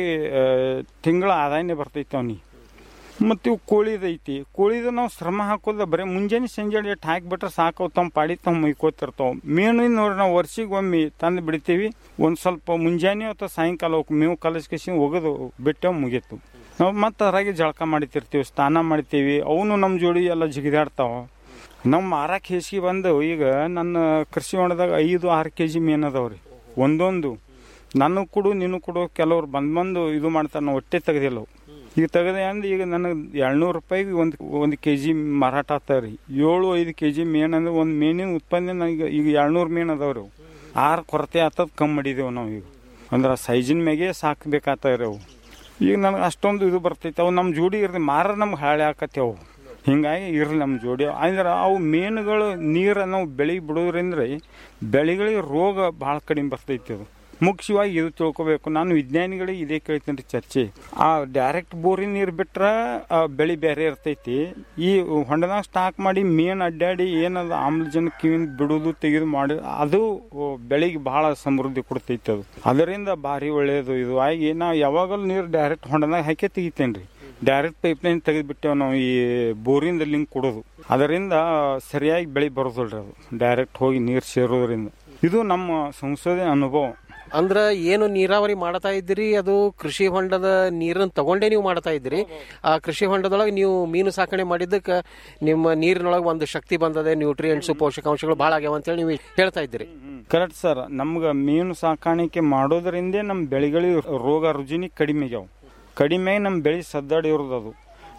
ತಿಂಗಳ ಆದಾಯನೇ ಬರ್ತೈತೆ ಅವನಿಗೆ ಮತ್ತು ಇವು ಕೋಳಿದೈತಿ ಕೋಳಿದ ನಾವು ಶ್ರಮ ಹಾಕೋದ ಬರೀ ಮುಂಜಾನೆ ಸಂಜೆ ಎಷ್ಟು ಹಾಕಿಬಿಟ್ರೆ ಸಾಕು ಅವು ತಮ್ಮ ಪಾಡಿ ತಮ್ಮ ಮೈಕೋತಿರ್ತಾವೆ ಮೇನು ನೋಡಿ ನಾವು ವರ್ಷಿಗೆ ಒಮ್ಮೆ ತಂದು ಬಿಡ್ತೀವಿ ಒಂದು ಸ್ವಲ್ಪ ಮುಂಜಾನೆ ಅಥವಾ ಸಾಯಂಕಾಲ ಅವಕ್ಕೆ ಮೇವು ಕಲಸ್ಕೇಸಿ ಒಗೆದು ಬಿಟ್ಟು ಮುಗೀತು ನಾವು ಮತ್ತೆ ಅದ್ರಾಗೆ ಜಳಕ ಮಾಡ್ತಿರ್ತೀವಿ ಸ್ನಾನ ಮಾಡ್ತೀವಿ ಅವನು ನಮ್ಮ ಜೋಡಿ ಎಲ್ಲ ಜಿಗಿದಾಡ್ತಾವ ನಮ್ಮ ಮಾರಕ್ಕೆ ಹೇಸಿಗೆ ಬಂದು ಈಗ ನನ್ನ ಕೃಷಿ ಹೊಣದಾಗ ಐದು ಆರು ಕೆ ಜಿ ಮೀನು ಅದಾವ್ರಿ ಒಂದೊಂದು ನಾನು ಕೊಡು ನೀನು ಕೊಡು ಕೆಲವ್ರು ಬಂದು ಬಂದು ಇದು ಮಾಡ್ತಾರೆ ನಾವು ಹೊಟ್ಟೆ ತೆಗ್ದಿಲ್ಲ ಅವು. ಈಗ ತೆಗೆದೆ ಅಂದ್ರೆ ಈಗ ನನಗೆ ಏಳ್ನೂರು ರೂಪಾಯಿಗೆ ಒಂದು ಒಂದು ಕೆ ಜಿ ಮಾರಾಟ ಆಗ್ತಾವೆ ರೀ ಏಳು ಐದು ಕೆ ಜಿ ಮೇನ್ ಅಂದ್ರೆ ಒಂದು ಮೇನಿನ ಉತ್ಪನ್ನ ನನಗೆ ಈಗ ಏಳ್ನೂರು ಮೇನ್ ಅದಾವ್ರಿ ಅವು ಆರು ಕೊರತೆ ಆಗ್ತದ ಕಮ್ಮಿ ಮಾಡಿದೇವು ನಾವು ಈಗ ಅಂದ್ರೆ ಸೈಜಿನ ಮ್ಯಾಗೆ ಸಾಕ್ಬೇಕಾಗ್ತಾವ್ರಿ ಅವು ಈಗ ನನಗೆ ಅಷ್ಟೊಂದು ಇದು ಬರ್ತೈತೆ ಅವು ನಮ್ಮ ಜೋಡಿ ಇರ್ಲಿ ಮಾರ ನಮ್ಗೆ ಹಾಳೆ ಆಕತ್ತೆ ಅವು ಹಿಂಗಾಗಿ ಇರಲಿ ನಮ್ಮ ಜೋಡಿ ಅಂದ್ರೆ ಅವು ಮೀನುಗಳು ನೀರು ನಾವು ಬೆಳಿಗ್ಗೆ ಬಿಡೋದ್ರಿಂದ ಬೆಳೆಗಳಿಗೆ ರೋಗ ಭಾಳ ಕಡಿಮೆ ಬರ್ತೈತಿ ಅದು ಮುಖ್ಯವಾಗಿ ಇದು ತಿಳ್ಕೊಬೇಕು ನಾನು ವಿಜ್ಞಾನಿಗಳಿಗೆ ಇದೇ ಕೇಳ್ತೀನಿ ರೀ ಚರ್ಚೆ ಆ ಡೈರೆಕ್ಟ್ ಬೋರಿನ ನೀರು ಬಿಟ್ರೆ ಆ ಬೆಳೆ ಬೇರೆ ಇರ್ತೈತಿ ಈ ಹೊಂಡದಾಗ ಸ್ಟಾಕ್ ಮಾಡಿ ಮೇನ್ ಅಡ್ಡಾಡಿ ಏನದ ಆಮ್ಲಜನಕ ಕಿವಿಂದ ಬಿಡುದು ತೆಗೆದು ಮಾಡಿ ಅದು ಬೆಳೆಗೆ ಬಹಳ ಸಮೃದ್ಧಿ ಕೊಡ್ತೈತಿ ಅದು ಅದರಿಂದ ಭಾರಿ ಒಳ್ಳೆಯದು ಇದು ಆಗಿ ನಾವು ಯಾವಾಗಲೂ ನೀರು ಡೈರೆಕ್ಟ್ ಹೊಂಡದಾಗ ಹಾಕಿ ತೆಗಿತೇನೆ ರೀ ಡೈರೆಕ್ಟ್ ಪೈಪ್ ಲೈನ್ ತೆಗೆದ್ಬಿಟ್ಟೇವೆ ನಾವು ಈ ಬೋರಿಂದ ಲಿಂಕ್ ಕೊಡೋದು ಅದರಿಂದ ಸರಿಯಾಗಿ ಬೆಳೆ ಬರೋದಿಲ್ರಿ ಅದು ಡೈರೆಕ್ಟ್ ಹೋಗಿ ನೀರು ಸೇರೋದ್ರಿಂದ ಇದು ನಮ್ಮ ಸಂಶೋಧನೆ ಅನುಭವ ಅಂದ್ರ ಏನು ನೀರಾವರಿ ಮಾಡ್ತಾ ಇದ್ದೀರಿ ಅದು ಕೃಷಿ ಹೊಂಡದ ನೀರನ್ನು ತಗೊಂಡೇ ನೀವು ಮಾಡ್ತಾ ಇದ್ದೀರಿ ಆ ಕೃಷಿ ಹೊಂಡದೊಳಗೆ ನೀವು ಮೀನು ಸಾಕಣೆ ಮಾಡಿದ್ದಕ್ಕೆ ನಿಮ್ಮ ನೀರಿನೊಳಗೆ ಒಂದು ಶಕ್ತಿ ಬಂದದೆ ನ್ಯೂಟ್ರಿಯೆಂಟ್ಸ್ ಪೋಷಕಾಂಶಗಳು ಭಾಳ ಆಗ್ಯಾವ ಅಂತೇಳಿ ನೀವು ಹೇಳ್ತಾ ಇದ್ದೀರಿ ಕರೆಕ್ಟ್ ಸರ್ ನಮ್ಗೆ ಮೀನು ಸಾಕಾಣಿಕೆ ಮಾಡೋದ್ರಿಂದೇ ನಮ್ಮ ಬೆಳೆಗಳಿಗೆ ರೋಗ ರುಜಿನಿ ಕಡಿಮೆ ಆಗ್ಯಾವ ಕಡಿಮೆ ನಮ್ಮ ಬೆಳೆ ಸದ್ದಾಡಿ ಇರೋದು ಅದು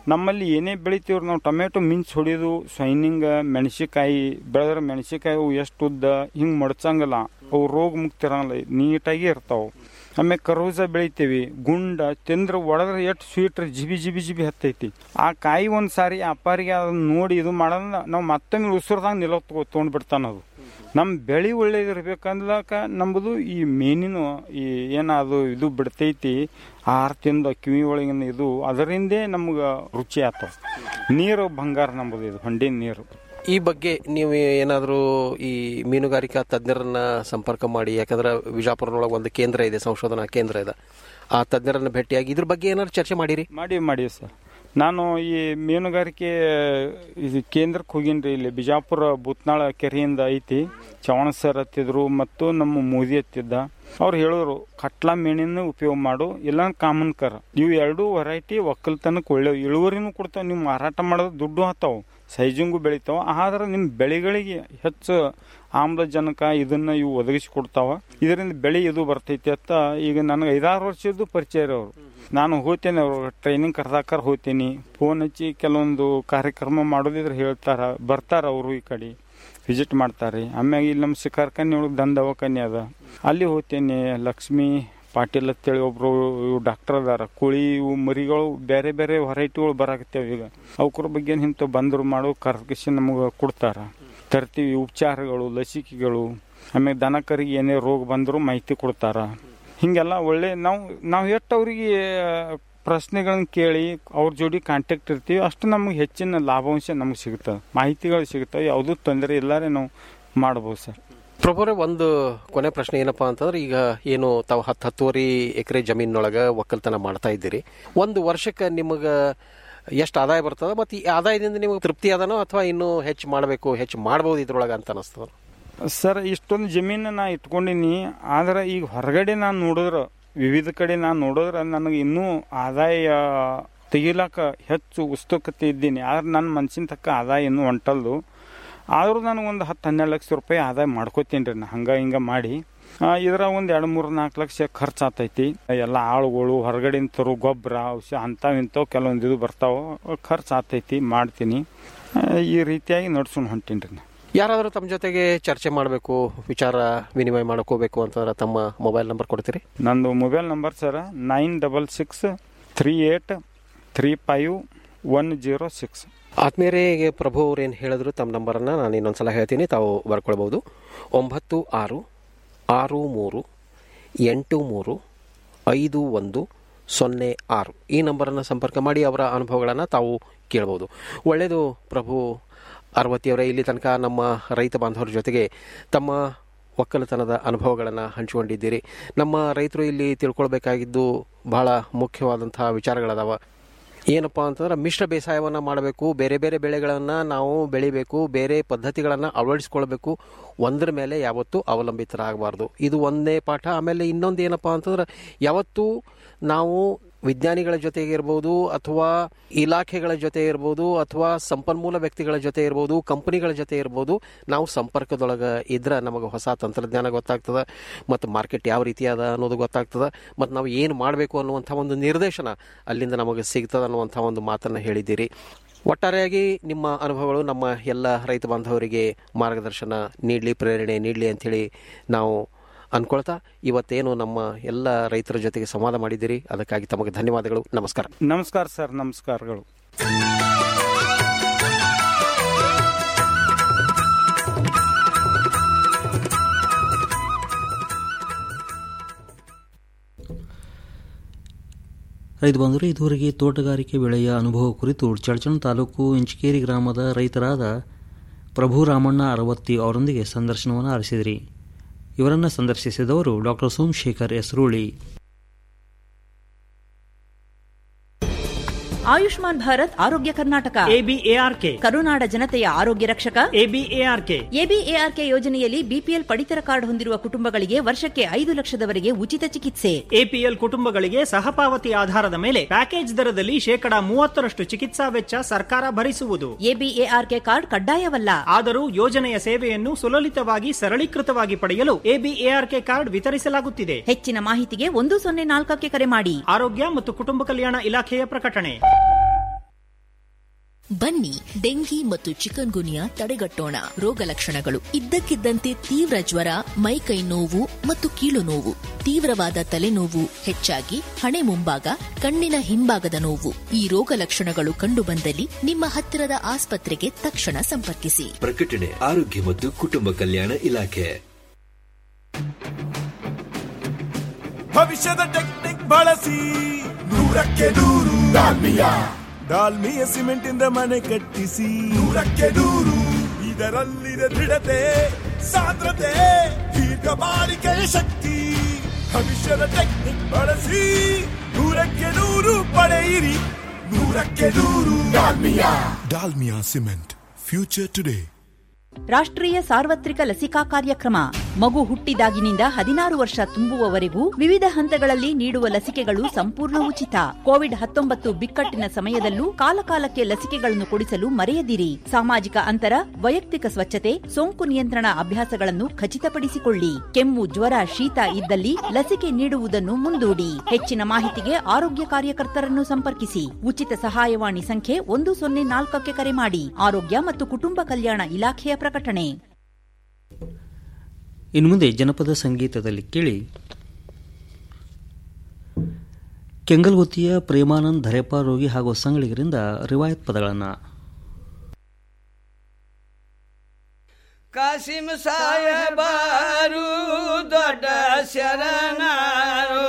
ನಮ್ಮಲ್ಲಿ ಏನೇ ಬೆಳಿತೀವ್ರಿ ನಾವು ಟೊಮೆಟೊ ಮಿಂಚ್ ಹೊಡಿಯೋದು ಸೈನಿಂಗ್ ಮೆಣಸಿಕಾಯಿ ಬೆಳೆದ್ರೆ ಮೆಣಸಿಕಾಯಿ ಅವು ಎಷ್ಟು ಉದ್ದ ಹಿಂಗೆ ಮಡ್ಚಂಗಲ್ಲ ಅವು ರೋಗ ಮುಕ್ತಿರಂಗಲ್ಲ ನೀಟಾಗಿ ಇರ್ತಾವೆ ಆಮೇಲೆ ಕರ್ಬೂಜ ಬೆಳಿತೀವಿ ಗುಂಡ ತಿಂದ್ರೆ ಒಳದ್ರೆ ಎಷ್ಟು ಸ್ವೀಟ್ ಜಿಬಿ ಜಿಬಿ ಜಿಬಿ ಹತ್ತೈತಿ ಆ ಕಾಯಿ ಒಂದು ಸಾರಿ ಅಪ್ಪಾರಿಗೆ ಅದನ್ನ ನೋಡಿ ಇದು ಮಾಡೋದ್ರ ನಾವು ಮತ್ತೊಮ್ಮೆ ಉಸಿರ್ದಾಗ ನಿಲೋ ತೊಗೊಂಡು ಬಿಡ್ತಾನ ಅದು ನಮ್ಮ ಬೆಳೆ ಒಳ್ಳೇದಿರ್ಬೇಕಂದ್ಲಕ ನಂಬುದು ಈ ಮೇನಿನ ಈ ಏನದು ಇದು ಬಿಡ್ತೈತಿ ಆಹಾರ ತಿಂದ ಕಿವಿ ಒಳಗಿನ ಇದು ಅದರಿಂದೇ ನಮ್ಗೆ ರುಚಿ ಆತವ ನೀರು ಬಂಗಾರ ನಂಬುದು ಇದು ಹೊಂಡಿನ ನೀರು ಈ ಬಗ್ಗೆ ನೀವು ಏನಾದರೂ ಈ ಮೀನುಗಾರಿಕಾ ತಜ್ಞರನ್ನ ಸಂಪರ್ಕ ಮಾಡಿ ಯಾಕಂದ್ರೆ ವಿಜಾಪುರದೊಳಗೆ ಒಂದು ಕೇಂದ್ರ ಇದೆ ಸಂಶೋಧನಾ ಕೇಂದ್ರ ಇದೆ ಆ ತಜ್ಞರನ್ನ ಭೇಟಿಯಾಗಿ ಇದ್ರ ಬಗ್ಗೆ ಏನಾದ್ರು ಚರ್ಚೆ ಮಾಡಿರಿ ಮಾಡಿ ಮಾಡಿ ಸರ್ ನಾನು ಈ ಮೀನುಗಾರಿಕೆ ಇದು ಕೇಂದ್ರಕ್ಕೆ ಹೋಗಿನ್ರಿ ಇಲ್ಲಿ ಬಿಜಾಪುರ ಬೂತ್ನಾಳ ಕೆರೆಯಿಂದ ಐತಿ ಚವಣ ಸರ್ ಹತ್ತಿದ್ರು ಮತ್ತು ನಮ್ಮ ಮೋದಿ ಹತ್ತಿದ್ದ ಅವ್ರು ಹೇಳಿದ್ರು ಕಟ್ಲಾ ಮೀನಿನ ಉಪಯೋಗ ಮಾಡು ಇಲ್ಲ ಕಾಮನ್ ಕರ್ ಇವು ಎರಡು ವೆರೈಟಿ ಒಕ್ಕಲ್ತನಕ್ಕೆ ಒಳ್ಳೆ ಇಳುವರಿನೂ ಕೊಡ್ತಾವ ನೀವು ಮಾರಾಟ ಮಾಡೋದು ದುಡ್ಡು ಹತ್ತಾವು ಸೈಜಿಂಗು ಬೆಳಿತಾವ ಆದ್ರೆ ನಿಮ್ಮ ಬೆಳೆಗಳಿಗೆ ಹೆಚ್ಚು ಆಮ್ಲಜನಕ ಇದನ್ನ ಇವು ಒದಗಿಸಿ ಕೊಡ್ತಾವ ಇದರಿಂದ ಬೆಳೆ ಇದು ಬರ್ತೈತಿ ಅಂತ ಈಗ ನನಗೆ ಐದಾರು ವರ್ಷದ್ದು ಪರಿಚಯ ಅವ್ರು ನಾನು ಹೋಗ್ತೇನೆ ಅವ್ರು ಟ್ರೈನಿಂಗ್ ಕರ್ದಾಕರ್ ಹೋಗ್ತೀನಿ ಫೋನ್ ಹಚ್ಚಿ ಕೆಲವೊಂದು ಕಾರ್ಯಕ್ರಮ ಮಾಡೋದಿದ್ರೆ ಹೇಳ್ತಾರ ಬರ್ತಾರ ಅವರು ಈ ಕಡೆ ವಿಸಿಟ್ ಮಾಡ್ತಾರೆ ಆಮ್ಯಾಗ ಇಲ್ಲಿ ನಮ್ಮ ಶಿಕಾರ್ಕನ್ನಿ ಒಳಗೆ ದಂಡ ದವಾಖಾನೆ ಅದ ಅಲ್ಲಿ ಹೋಗ್ತೇನೆ ಲಕ್ಷ್ಮಿ ಪಾಟೀಲ್ ಅಂತೇಳಿ ಒಬ್ರು ಇವು ಡಾಕ್ಟರ್ ಅದಾರ ಕೋಳಿ ಇವು ಮರಿಗಳು ಬೇರೆ ಬೇರೆ ವೆರೈಟಿಗಳು ಬರಾಕತ್ತೇವೆ ಈಗ ಅವಕ್ರ ಬಗ್ಗೆ ಇಂಥ ಬಂದರು ಮಾಡೋ ಕರ್ಕಿಸಿ ನಮಗೆ ಕೊಡ್ತಾರ ತರ್ತೀವಿ ಉಪಚಾರಗಳು ಲಸಿಕೆಗಳು ಆಮೇಲೆ ದನ ಕರಿಗೆ ಏನೇ ರೋಗ ಬಂದರೂ ಮಾಹಿತಿ ಕೊಡ್ತಾರ ಹಿಂಗೆಲ್ಲ ಒಳ್ಳೆ ನಾವು ನಾವು ಎಷ್ಟು ಅವರಿಗೆ ಪ್ರಶ್ನೆಗಳನ್ನ ಕೇಳಿ ಅವ್ರ ಜೋಡಿ ಕಾಂಟ್ಯಾಕ್ಟ್ ಇರ್ತೀವಿ ಅಷ್ಟು ನಮಗೆ ಹೆಚ್ಚಿನ ಲಾಭಾಂಶ ನಮಗೆ ಸಿಗ್ತದೆ ಮಾಹಿತಿಗಳು ಸಿಗ್ತವೆ ಯಾವುದೂ ತೊಂದರೆ ಇಲ್ಲಾರೆ ನಾವು ಮಾಡ್ಬೋದು ಸರ್ ಪ್ರಭುರೇ ಒಂದು ಕೊನೆ ಪ್ರಶ್ನೆ ಏನಪ್ಪಾ ಅಂತಂದ್ರೆ ಈಗ ಏನು ತಾವು ಹತ್ತು ಹತ್ತುವರೆ ಎಕರೆ ಜಮೀನೊಳಗೆ ಒಕ್ಕಲ್ತನ ಮಾಡ್ತಾ ಇದ್ದೀರಿ ಒಂದು ವರ್ಷಕ್ಕೆ ನಿಮಗೆ ಎಷ್ಟು ಆದಾಯ ಬರ್ತದ ಮತ್ತು ಈ ಆದಾಯದಿಂದ ನಿಮಗೆ ತೃಪ್ತಿ ಅದನೋ ಅಥವಾ ಇನ್ನೂ ಹೆಚ್ಚು ಮಾಡಬೇಕು ಹೆಚ್ಚು ಮಾಡ್ಬೋದು ಇದ್ರೊಳಗೆ ಅಂತ ಅನಿಸ್ತದ ಸರ್ ಇಷ್ಟೊಂದು ಜಮೀನು ನಾ ಇಟ್ಕೊಂಡಿನಿ ಆದ್ರೆ ಈಗ ಹೊರಗಡೆ ನಾನು ನೋಡಿದ್ರೆ ವಿವಿಧ ಕಡೆ ನಾನು ನೋಡಿದ್ರೆ ನನಗೆ ಇನ್ನೂ ಆದಾಯ ತೆಗಿಲಾಕ ಹೆಚ್ಚು ಉತ್ಸುಕತೆ ಇದ್ದೀನಿ ಆದ್ರೆ ನನ್ನ ಮನ್ಸಿನ ತಕ್ಕ ಆದಾಯ ಇನ್ನೂ ಹೊಂಟಲ್ದು ಆದರೂ ನನಗೆ ಒಂದು ಹತ್ತು ಹನ್ನೆರಡು ಲಕ್ಷ ರೂಪಾಯಿ ಆದಾಯ ಮಾಡ್ಕೋತೀನಿ ರೀ ನಾ ಹಂಗೆ ಹಿಂಗೆ ಮಾಡಿ ಇದರ ಒಂದು ಎರಡು ಮೂರು ನಾಲ್ಕು ಲಕ್ಷ ಖರ್ಚು ಆತೈತಿ ಎಲ್ಲ ಆಳುಗಳು ಹೊರಗಡೆಯಿಂದ ತರೋ ಗೊಬ್ಬರ ಔಷಧ ಅಂಥವು ಇಂಥವು ಕೆಲವೊಂದು ಇದು ಬರ್ತಾವೆ ಖರ್ಚು ಆತೈತಿ ಮಾಡ್ತೀನಿ ಆ, ಈ ರೀತಿಯಾಗಿ ನಡ್ಸ್ಕೊಂಡು ಹೊಂಟೀನಿ ರೀ ನಾ ಯಾರಾದರೂ ತಮ್ಮ ಜೊತೆಗೆ ಚರ್ಚೆ ಮಾಡಬೇಕು ವಿಚಾರ ವಿನಿಮಯ ಮಾಡ್ಕೋಬೇಕು ಅಂತಂದ್ರೆ ತಮ್ಮ ಮೊಬೈಲ್ ನಂಬರ್ ಕೊಡ್ತೀರಿ ನಂದು mobile number sir nine double six three eight three five one zero six ಆತ್ಮೀಯರಿಗೆ ಪ್ರಭು ಅವ್ರು ಏನು ಹೇಳಿದ್ರು ತಮ್ಮ ನಂಬರನ್ನು ನಾನು ಇನ್ನೊಂದ್ಸಲ ಹೇಳ್ತೀನಿ ತಾವು ಬರ್ಕೊಳ್ಬೋದು ಒಂಬತ್ತು ಆರು ಆರು ಮೂರು ಎಂಟು ಮೂರು ಐದು ಒಂದು ಸೊನ್ನೆ ಆರು ಈ ನಂಬರನ್ನು ಸಂಪರ್ಕ ಮಾಡಿ ಅವರ ಅನುಭವಗಳನ್ನು ತಾವು ಕೇಳ್ಬೋದು ಒಳ್ಳೆಯದು ಪ್ರಭು ಅರವತ್ತಿಯವರೇ ಇಲ್ಲಿ ತನಕ ನಮ್ಮ ರೈತ ಬಾಂಧವರ ಜೊತೆಗೆ ತಮ್ಮ ಒಕ್ಕಲತನದ ಅನುಭವಗಳನ್ನು ಹಂಚಿಕೊಂಡಿದ್ದೀರಿ ನಮ್ಮ ರೈತರು ಇಲ್ಲಿ ತಿಳ್ಕೊಳ್ಬೇಕಾಗಿದ್ದು ಬಹಳ ಮುಖ್ಯವಾದಂತಹ ವಿಚಾರಗಳದಾವ ಏನಪ್ಪಾ ಅಂತಂದ್ರೆ ಮಿಶ್ರ ಬೇಸಾಯವನ್ನು ಮಾಡಬೇಕು ಬೇರೆ ಬೇರೆ ಬೆಳೆಗಳನ್ನು ನಾವು ಬೆಳಿಬೇಕು ಬೇರೆ ಪದ್ಧತಿಗಳನ್ನು ಅಳವಡಿಸ್ಕೊಳ್ಬೇಕು ಒಂದರ ಮೇಲೆ ಯಾವತ್ತೂ ಅವಲಂಬಿತರಾಗಬಾರ್ದು ಇದು ಒಂದೇ ಪಾಠ ಆಮೇಲೆ ಇನ್ನೊಂದು ಏನಪ್ಪಾ ಅಂತಂದ್ರೆ ಯಾವತ್ತೂ ನಾವು ವಿಜ್ಞಾನಿಗಳ ಜೊತೆಗೆ ಇರ್ಬೋದು ಅಥವಾ ಇಲಾಖೆಗಳ ಜೊತೆ ಇರ್ಬೋದು ಅಥವಾ ಸಂಪನ್ಮೂಲ ವ್ಯಕ್ತಿಗಳ ಜೊತೆ ಇರ್ಬೋದು ಕಂಪನಿಗಳ ಜೊತೆ ಇರ್ಬೋದು ನಾವು ಸಂಪರ್ಕದೊಳಗೆ ಇದ್ರೆ ನಮಗೆ ಹೊಸ ತಂತ್ರಜ್ಞಾನ ಗೊತ್ತಾಗ್ತದೆ ಮತ್ತು ಮಾರ್ಕೆಟ್ ಯಾವ ರೀತಿ ಅದ ಅನ್ನೋದು ಗೊತ್ತಾಗ್ತದೆ ಮತ್ತು ನಾವು ಏನು ಮಾಡಬೇಕು ಅನ್ನುವಂಥ ಒಂದು ನಿರ್ದೇಶನ ಅಲ್ಲಿಂದ ನಮಗೆ ಸಿಗ್ತದೆ ಅನ್ನುವಂಥ ಒಂದು ಮಾತನ್ನು ಹೇಳಿದ್ದೀರಿ ಒಟ್ಟಾರೆಯಾಗಿ ನಿಮ್ಮ ಅನುಭವಗಳು ನಮ್ಮ ಎಲ್ಲ ರೈತ ಬಾಂಧವರಿಗೆ ಮಾರ್ಗದರ್ಶನ ನೀಡಲಿ ಪ್ರೇರಣೆ ನೀಡಲಿ ಅಂಥೇಳಿ ನಾವು ಅನ್ಕೊಳ್ತಾ ಇವತ್ತೇನು ನಮ್ಮ ಎಲ್ಲ ರೈತರ ಜೊತೆಗೆ ಸಂವಾದ ಮಾಡಿದ್ದೀರಿ ಅದಕ್ಕಾಗಿ ತಮಗೆ ಧನ್ಯವಾದಗಳು ನಮಸ್ಕಾರ ನಮಸ್ಕಾರ ಸರ್ ನಮಸ್ಕಾರಗಳು ರೈತ ಬಂದರೆ ಇದುವರೆಗೆ ತೋಟಗಾರಿಕೆ ಬೆಳೆಯ ಅನುಭವ ಕುರಿತು ಚಡ್ಚಣ ತಾಲೂಕು ಇಂಚಿಕೇರಿ ಗ್ರಾಮದ ರೈತರಾದ ಪ್ರಭು ರಾಮಣ್ಣ ಅರವತ್ತಿ ಅವರೊಂದಿಗೆ ಸಂದರ್ಶನವನ್ನು ಆರಿಸಿದಿರಿ ಇವರನ್ನು ಸಂದರ್ಶಿಸಿದವರು ಡಾಕ್ಟರ್ ಸೋಮಶೇಖರ್ ಎಸ್ರೂಳಿ ಆಯುಷ್ಮಾನ್ ಭಾರತ್ ಆರೋಗ್ಯ ಕರ್ನಾಟಕ ಎಬಿಎಆರ್ಕೆ ಕರುನಾಡ ಜನತೆಯ ಆರೋಗ್ಯ ರಕ್ಷಕ ಎಬಿಎಆರ್ಕೆ ಎಬಿಎಆರ್ಕೆ ಯೋಜನೆಯಲ್ಲಿ ಬಿಪಿಎಲ್ ಪಡಿತರ ಕಾರ್ಡ್ ಹೊಂದಿರುವ ಕುಟುಂಬಗಳಿಗೆ ವರ್ಷಕ್ಕೆ ಐದು ಲಕ್ಷದವರೆಗೆ ಉಚಿತ ಚಿಕಿತ್ಸೆ ಎಪಿಎಲ್ ಕುಟುಂಬಗಳಿಗೆ ಸಹಪಾವತಿ ಆಧಾರದ ಮೇಲೆ ಪ್ಯಾಕೇಜ್ ದರದಲ್ಲಿ ಶೇಕಡಾ ಮೂವತ್ತರಷ್ಟು ಚಿಕಿತ್ಸಾ ವೆಚ್ಚ ಸರ್ಕಾರ ಭರಿಸುವುದು ಎಬಿಎಆರ್ಕೆ ಕಾರ್ಡ್ ಕಡ್ಡಾಯವಲ್ಲ ಆದರೂ ಯೋಜನೆಯ ಸೇವೆಯನ್ನು ಸುಲಲಿತವಾಗಿ ಸರಳೀಕೃತವಾಗಿ ಪಡೆಯಲು ಎಬಿಎಆರ್ಕೆ ಕಾರ್ಡ್ ವಿತರಿಸಲಾಗುತ್ತಿದೆ ಹೆಚ್ಚಿನ ಮಾಹಿತಿಗೆ ಒಂದು ಸೊನ್ನೆ ನಾಲ್ಕಕ್ಕೆ ಕರೆ ಮಾಡಿ ಆರೋಗ್ಯ ಮತ್ತು ಕುಟುಂಬ ಕಲ್ಯಾಣ ಇಲಾಖೆಯ ಪ್ರಕಟಣೆ ಬನ್ನಿ ಡೆಂಗಿ ಮತ್ತು ಚಿಕನ್ ಗುನಿಯಾ ತಡೆಗಟ್ಟೋಣ ರೋಗ ಲಕ್ಷಣಗಳು ಇದ್ದಕ್ಕಿದ್ದಂತೆ ತೀವ್ರ ಜ್ವರ ಮೈಕೈ ನೋವು ಮತ್ತು ಕೀಲು ನೋವು ತೀವ್ರವಾದ ತಲೆನೋವು ಹೆಚ್ಚಾಗಿ ಹಣೆ ಮುಂಭಾಗ ಕಣ್ಣಿನ ಹಿಂಭಾಗದ ನೋವು ಈ ರೋಗ ಲಕ್ಷಣಗಳು ಕಂಡುಬಂದಲ್ಲಿ ನಿಮ್ಮ ಹತ್ತಿರದ ಆಸ್ಪತ್ರೆಗೆ ತಕ್ಷಣ ಸಂಪರ್ಕಿಸಿ ಪ್ರಕಟಣೆ ಆರೋಗ್ಯ ಮತ್ತು ಕುಟುಂಬ ಕಲ್ಯಾಣ ಇಲಾಖೆ ಭವಿಷ್ಯದ ಟೆಕ್ನಿಕ್ ಬಳಸಿ ನೂರಕ್ಕೆ ನೂರು ಡಾಲ್ಮಿಯಾ ಡಾಲ್ಮಿಯ ಸಿಮೆಂಟ್ ಇಂದ ಮನೆ ಕಟ್ಟಿಸಿ ನೂರಕ್ಕೆ ನೂರು ಇದರಲ್ಲಿದೆ ದೃಢತೆ ಸಾಂದ್ರತೆ ದೀರ್ಘ ಬಾಳಿಕೆಯ ಶಕ್ತಿ ಭವಿಷ್ಯದ ಟೆಕ್ನಿಕ್ ಬಳಸಿ ನೂರಕ್ಕೆ ನೂರು ಪಡೆಯಿರಿ ನೂರಕ್ಕೆ ನೂರು Dalmia Dalmia cement future today ರಾಷ್ಟ್ರೀಯ ಸಾರ್ವತ್ರಿಕ ಲಸಿಕಾ ಕಾರ್ಯಕ್ರಮ ಮಗು ಹುಟ್ಟಿದಾಗಿನಿಂದ ಹದಿನಾರು ವರ್ಷ ತುಂಬುವವರೆಗೂ ವಿವಿಧ ಹಂತಗಳಲ್ಲಿ ನೀಡುವ ಲಸಿಕೆಗಳು ಸಂಪೂರ್ಣ ಉಚಿತ ಕೋವಿಡ್ ಹತ್ತೊಂಬತ್ತು ಬಿಕ್ಕಟ್ಟಿನ ಸಮಯದಲ್ಲೂ ಕಾಲಕಾಲಕ್ಕೆ ಲಸಿಕೆಗಳನ್ನು ಕೊಡಿಸಲು ಮರೆಯದಿರಿ ಸಾಮಾಜಿಕ ಅಂತರ ವೈಯಕ್ತಿಕ ಸ್ವಚ್ಛತೆ ಸೋಂಕು ನಿಯಂತ್ರಣ ಅಭ್ಯಾಸಗಳನ್ನು ಖಚಿತಪಡಿಸಿಕೊಳ್ಳಿ ಕೆಮ್ಮು ಜ್ವರ ಶೀತ ಇದ್ದಲ್ಲಿ ಲಸಿಕೆ ನೀಡುವುದನ್ನು ಮುಂದೂಡಿ ಹೆಚ್ಚಿನ ಮಾಹಿತಿಗೆ ಆರೋಗ್ಯ ಕಾರ್ಯಕರ್ತರನ್ನು ಸಂಪರ್ಕಿಸಿ ಉಚಿತ ಸಹಾಯವಾಣಿ ಸಂಖ್ಯೆ ಒಂದು ಸೊನ್ನೆ ನಾಲ್ಕಕ್ಕೆ ಕರೆ ಮಾಡಿ ಆರೋಗ್ಯ ಮತ್ತು ಕುಟುಂಬ ಕಲ್ಯಾಣ ಇಲಾಖೆಯ ಪ್ರಕಟಣೆ ಇನ್ನು ಮುಂದೆ ಜನಪದ ಸಂಗೀತದಲ್ಲಿ ಕೇಳಿ ಕೆಂಗಲ್ಗುತ್ತಿಯ ಪ್ರೇಮಾನಂದ್ ಧರೆಪ ರೋಗಿ ಹಾಗೂ ಸಂಗಳಿಗರಿಂದ ರಿವಾಯತ್ ಪದಗಳನ್ನು ಕಾಸಿಂ ಸಾಹೇಬರು ದೊಡ್ಡ ಶರಣರು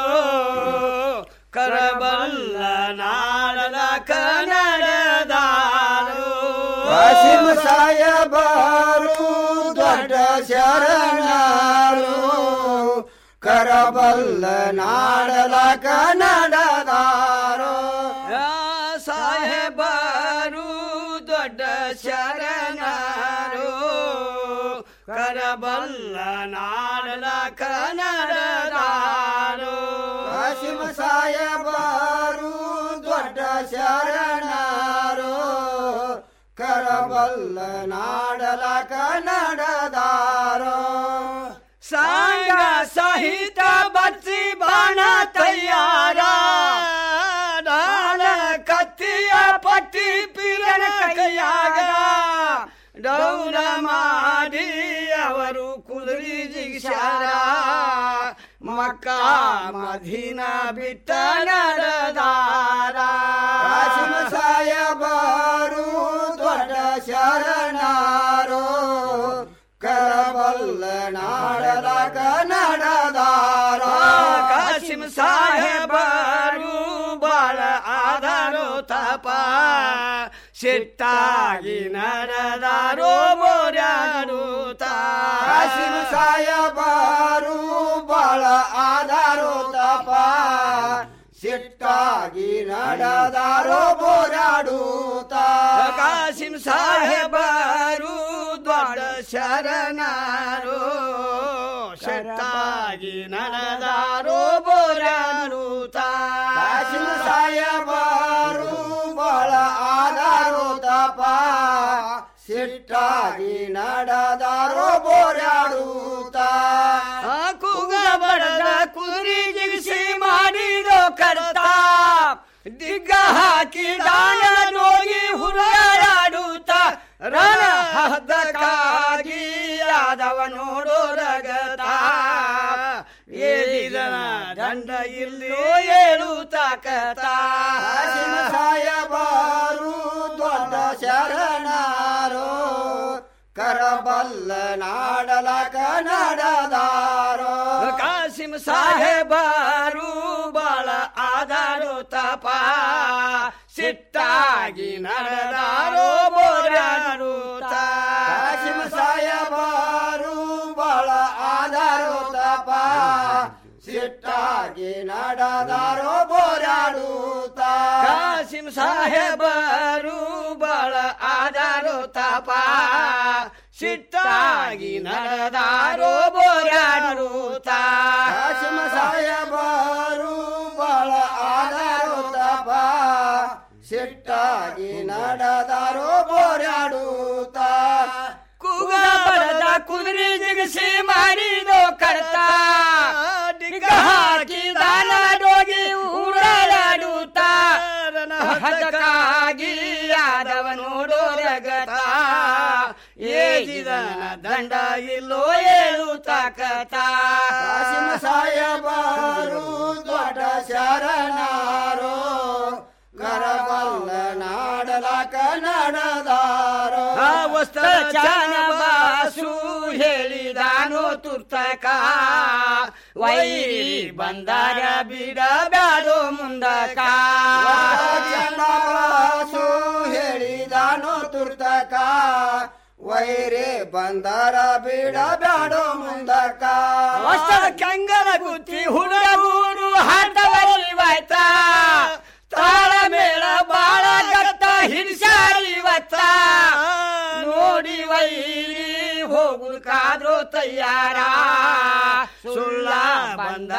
ಕರಬಲ್ಲ ನಾಡದ ಕನ್ನಡದಾರು ಕಾಸಿಂ ಸಾಹೇಬರು ದೊಡ್ಡ ಶರಣರು ಕರಬಲ್ಲ ನಾಡದ ಕನ್ನಡದಾರು ಸಾಹೇಬರು ದೊಡ್ಡ ಶರಣರು ಕರಬಲ್ಲ ನಾಡಲ ಕನ್ನಡದಾರು ಕಾಸಿಮ ಸಾಹೇಬರು ದೊಡ್ಡ ಶರಣರು ಕರಬಲ್ಲ ನಾಡಲ ಕನ್ನಡದಾರು ಸಾಂಗ ಸಹಿತ ಬಚ್ಚಿ ಬಾಣ ತಯ್ಯಾರ ನಾಳ ಕತ್ತಿಯ ಪಟ್ಟಿ ಪಿರಣ ಕೈಯಾಗ ಡೌರ ಮಾಡಿ ಅವರು ಕುದುರಿ ಜಿಗಿಸ್ಯಾರ ಮಕ್ಕ ಮಧಿನ ಬಿಟ್ಟ ನಡೆದಾರ ಕಾಸಿಮ ಸಾಯಬಾರು ದೊಡ್ಡ ಶರಣಾರು ಕರಬಲ್ಲ ನಾಡದ ಕನ್ನಡದಾರ ಕಾಸಿಂ ಸಾಹೇಬರು ಬಾಳ ಆಧಾರೋ ತಪ ಸಿಟ್ಟಾಗಿ ನಡೆದಾರೋ ಬೋರ್ಯಾರು ಕಾಸಿಂ ಸಾಹೇಬರು ಬಾಳ ಆಧಾರೋ ತಪ ಸಿಟ್ಟಾಗಿ ನಡೆದಾರೋ ಬೋರಾಡುತ್ತ ಕಾಸಿಂ ಸಾಹೇಬರು ದೊಡ್ಡ ಶರಣರು ಸಿಟ್ಟಾಗಿ ನಡೆದಾರೋ ಬೋರಾಡುತ್ತ ಕಾಸಿಂ ಸಾಹೇಬರು ಬಾಳ ಆಧಾರೋ ತಪ ಸಿಟ್ಟಾಗಿ ನಡೆದಾರೋ ಬೋರಾಡುತ್ತ ಕೂಗ ಬಡದ ಕುದುರೆ ಜಿಗಿಸಿ ಮಾಡಿದೋ ಕರ್ತ ದಿಗ್ಗ ಹಾಕಿ ದಾನ ನೋಗಿ ಹುರಾಡುತ್ತ ರಣ ಹದ್ದಕ್ಕಾಗಿ ಯಾದವ ನೋಡೋ ರಗತ ಏರಿದನ ದಂಡ ಇಲ್ಲೋ ಏಳು ತಾಕತ ಸಾಯಬಾರು ದೊಡ್ಡ ಶರಣಾರೋ ಕರಬಲ್ಲ ನಾಡಲ ಕನ್ನಡದಾರೋ ಕಾಸಿಂ ಸಾಹೇಬರು ಬಾಳ ಆಧಾರೋ ತಪ ಸಿಟ್ಟಾಗಿ ನಡೆದಾರೋ ಬೋರಾರು ಕಾಸಿಂ ಸಾಹೇಬರು ಬಾಳ ಆಧಾರೋ ತಪ ಸಿಟ್ಟಾಗಿ ನಡೆದಾರೋ ಬೋರಾಡುತ್ತ ಕಾಸಿಂ ಸಾಹೇಬರು ಬಾಳ ಆಧಾರೋ ತಪ ಸಿಟ್ಟಾಗಿ ನಡೆದಾರೋ ಬೋರಾಡುತ್ತ ಕಾಸಿಂ ಸಾಹೇಬರು ಬಾಳ ಆಧಾರೋ ತಪ ಸಿಟ್ಟಾಗಿ ನಡೆದಾರೋ ಬೋರಾಡುತ್ತ ಕೂಗ ಬಡದ ಕುದುರೆ ಜಿಗಿಸಿ ಮಾಡಿದೋ ಕರ್ತ ಡಿಗ್ಗ ಹಾಕಿ ದಾನ ಡೋಗಿ ಊರಾಡುತ್ತ ಹದಕ್ಕಾಗಿ ಯಾದವನು ವೈದಿದನ ದಂಡ ಇಲ್ಲೋ ಏಳು ತಾಕತ ಕಾಸಿಮ ಸಾಯಬಾರು ದೊಡ್ಡ ಶರಣಾರೋ ಕರಬಲ್ಲ ನಾಡಲಾಕ ನಡೆದಾರೋ ಆ ವಸ್ತ್ರ ಚಾನ ಬಾಸು ಹೇಳಿದಾನೋ ತುರ್ತಕ ವೈರಿ ಬಂದಾಗ ಬಿಡ ಬ್ಯಾಡೋ ಮುಂದಕ ಬಾಸು ಹೇಳಿದಾನೋ ತುರ್ತಕ ವೈರೇ ಬಂದಾರ ಬಿಡ ಬ್ಯಾಡೋ ಮುಂದಕ ವಸ್ತ್ರ ಕಂಗಲ ಗುತ್ತಿ ಹುಡುಗೂರು ಹಾಟವರಿವಾಯ್ತ ತಾಳ ಮೇಳ ಬಾಳ ಗಟ್ಟ ಹಿಡಿಸಾರಿ ಇವತ್ತ ನೋಡಿ ವೈರಿ ಹೋಗುದು ಕಾದ್ರೋ ತಯ್ಯಾರ ಸುಳ್ಳ ಬಂದ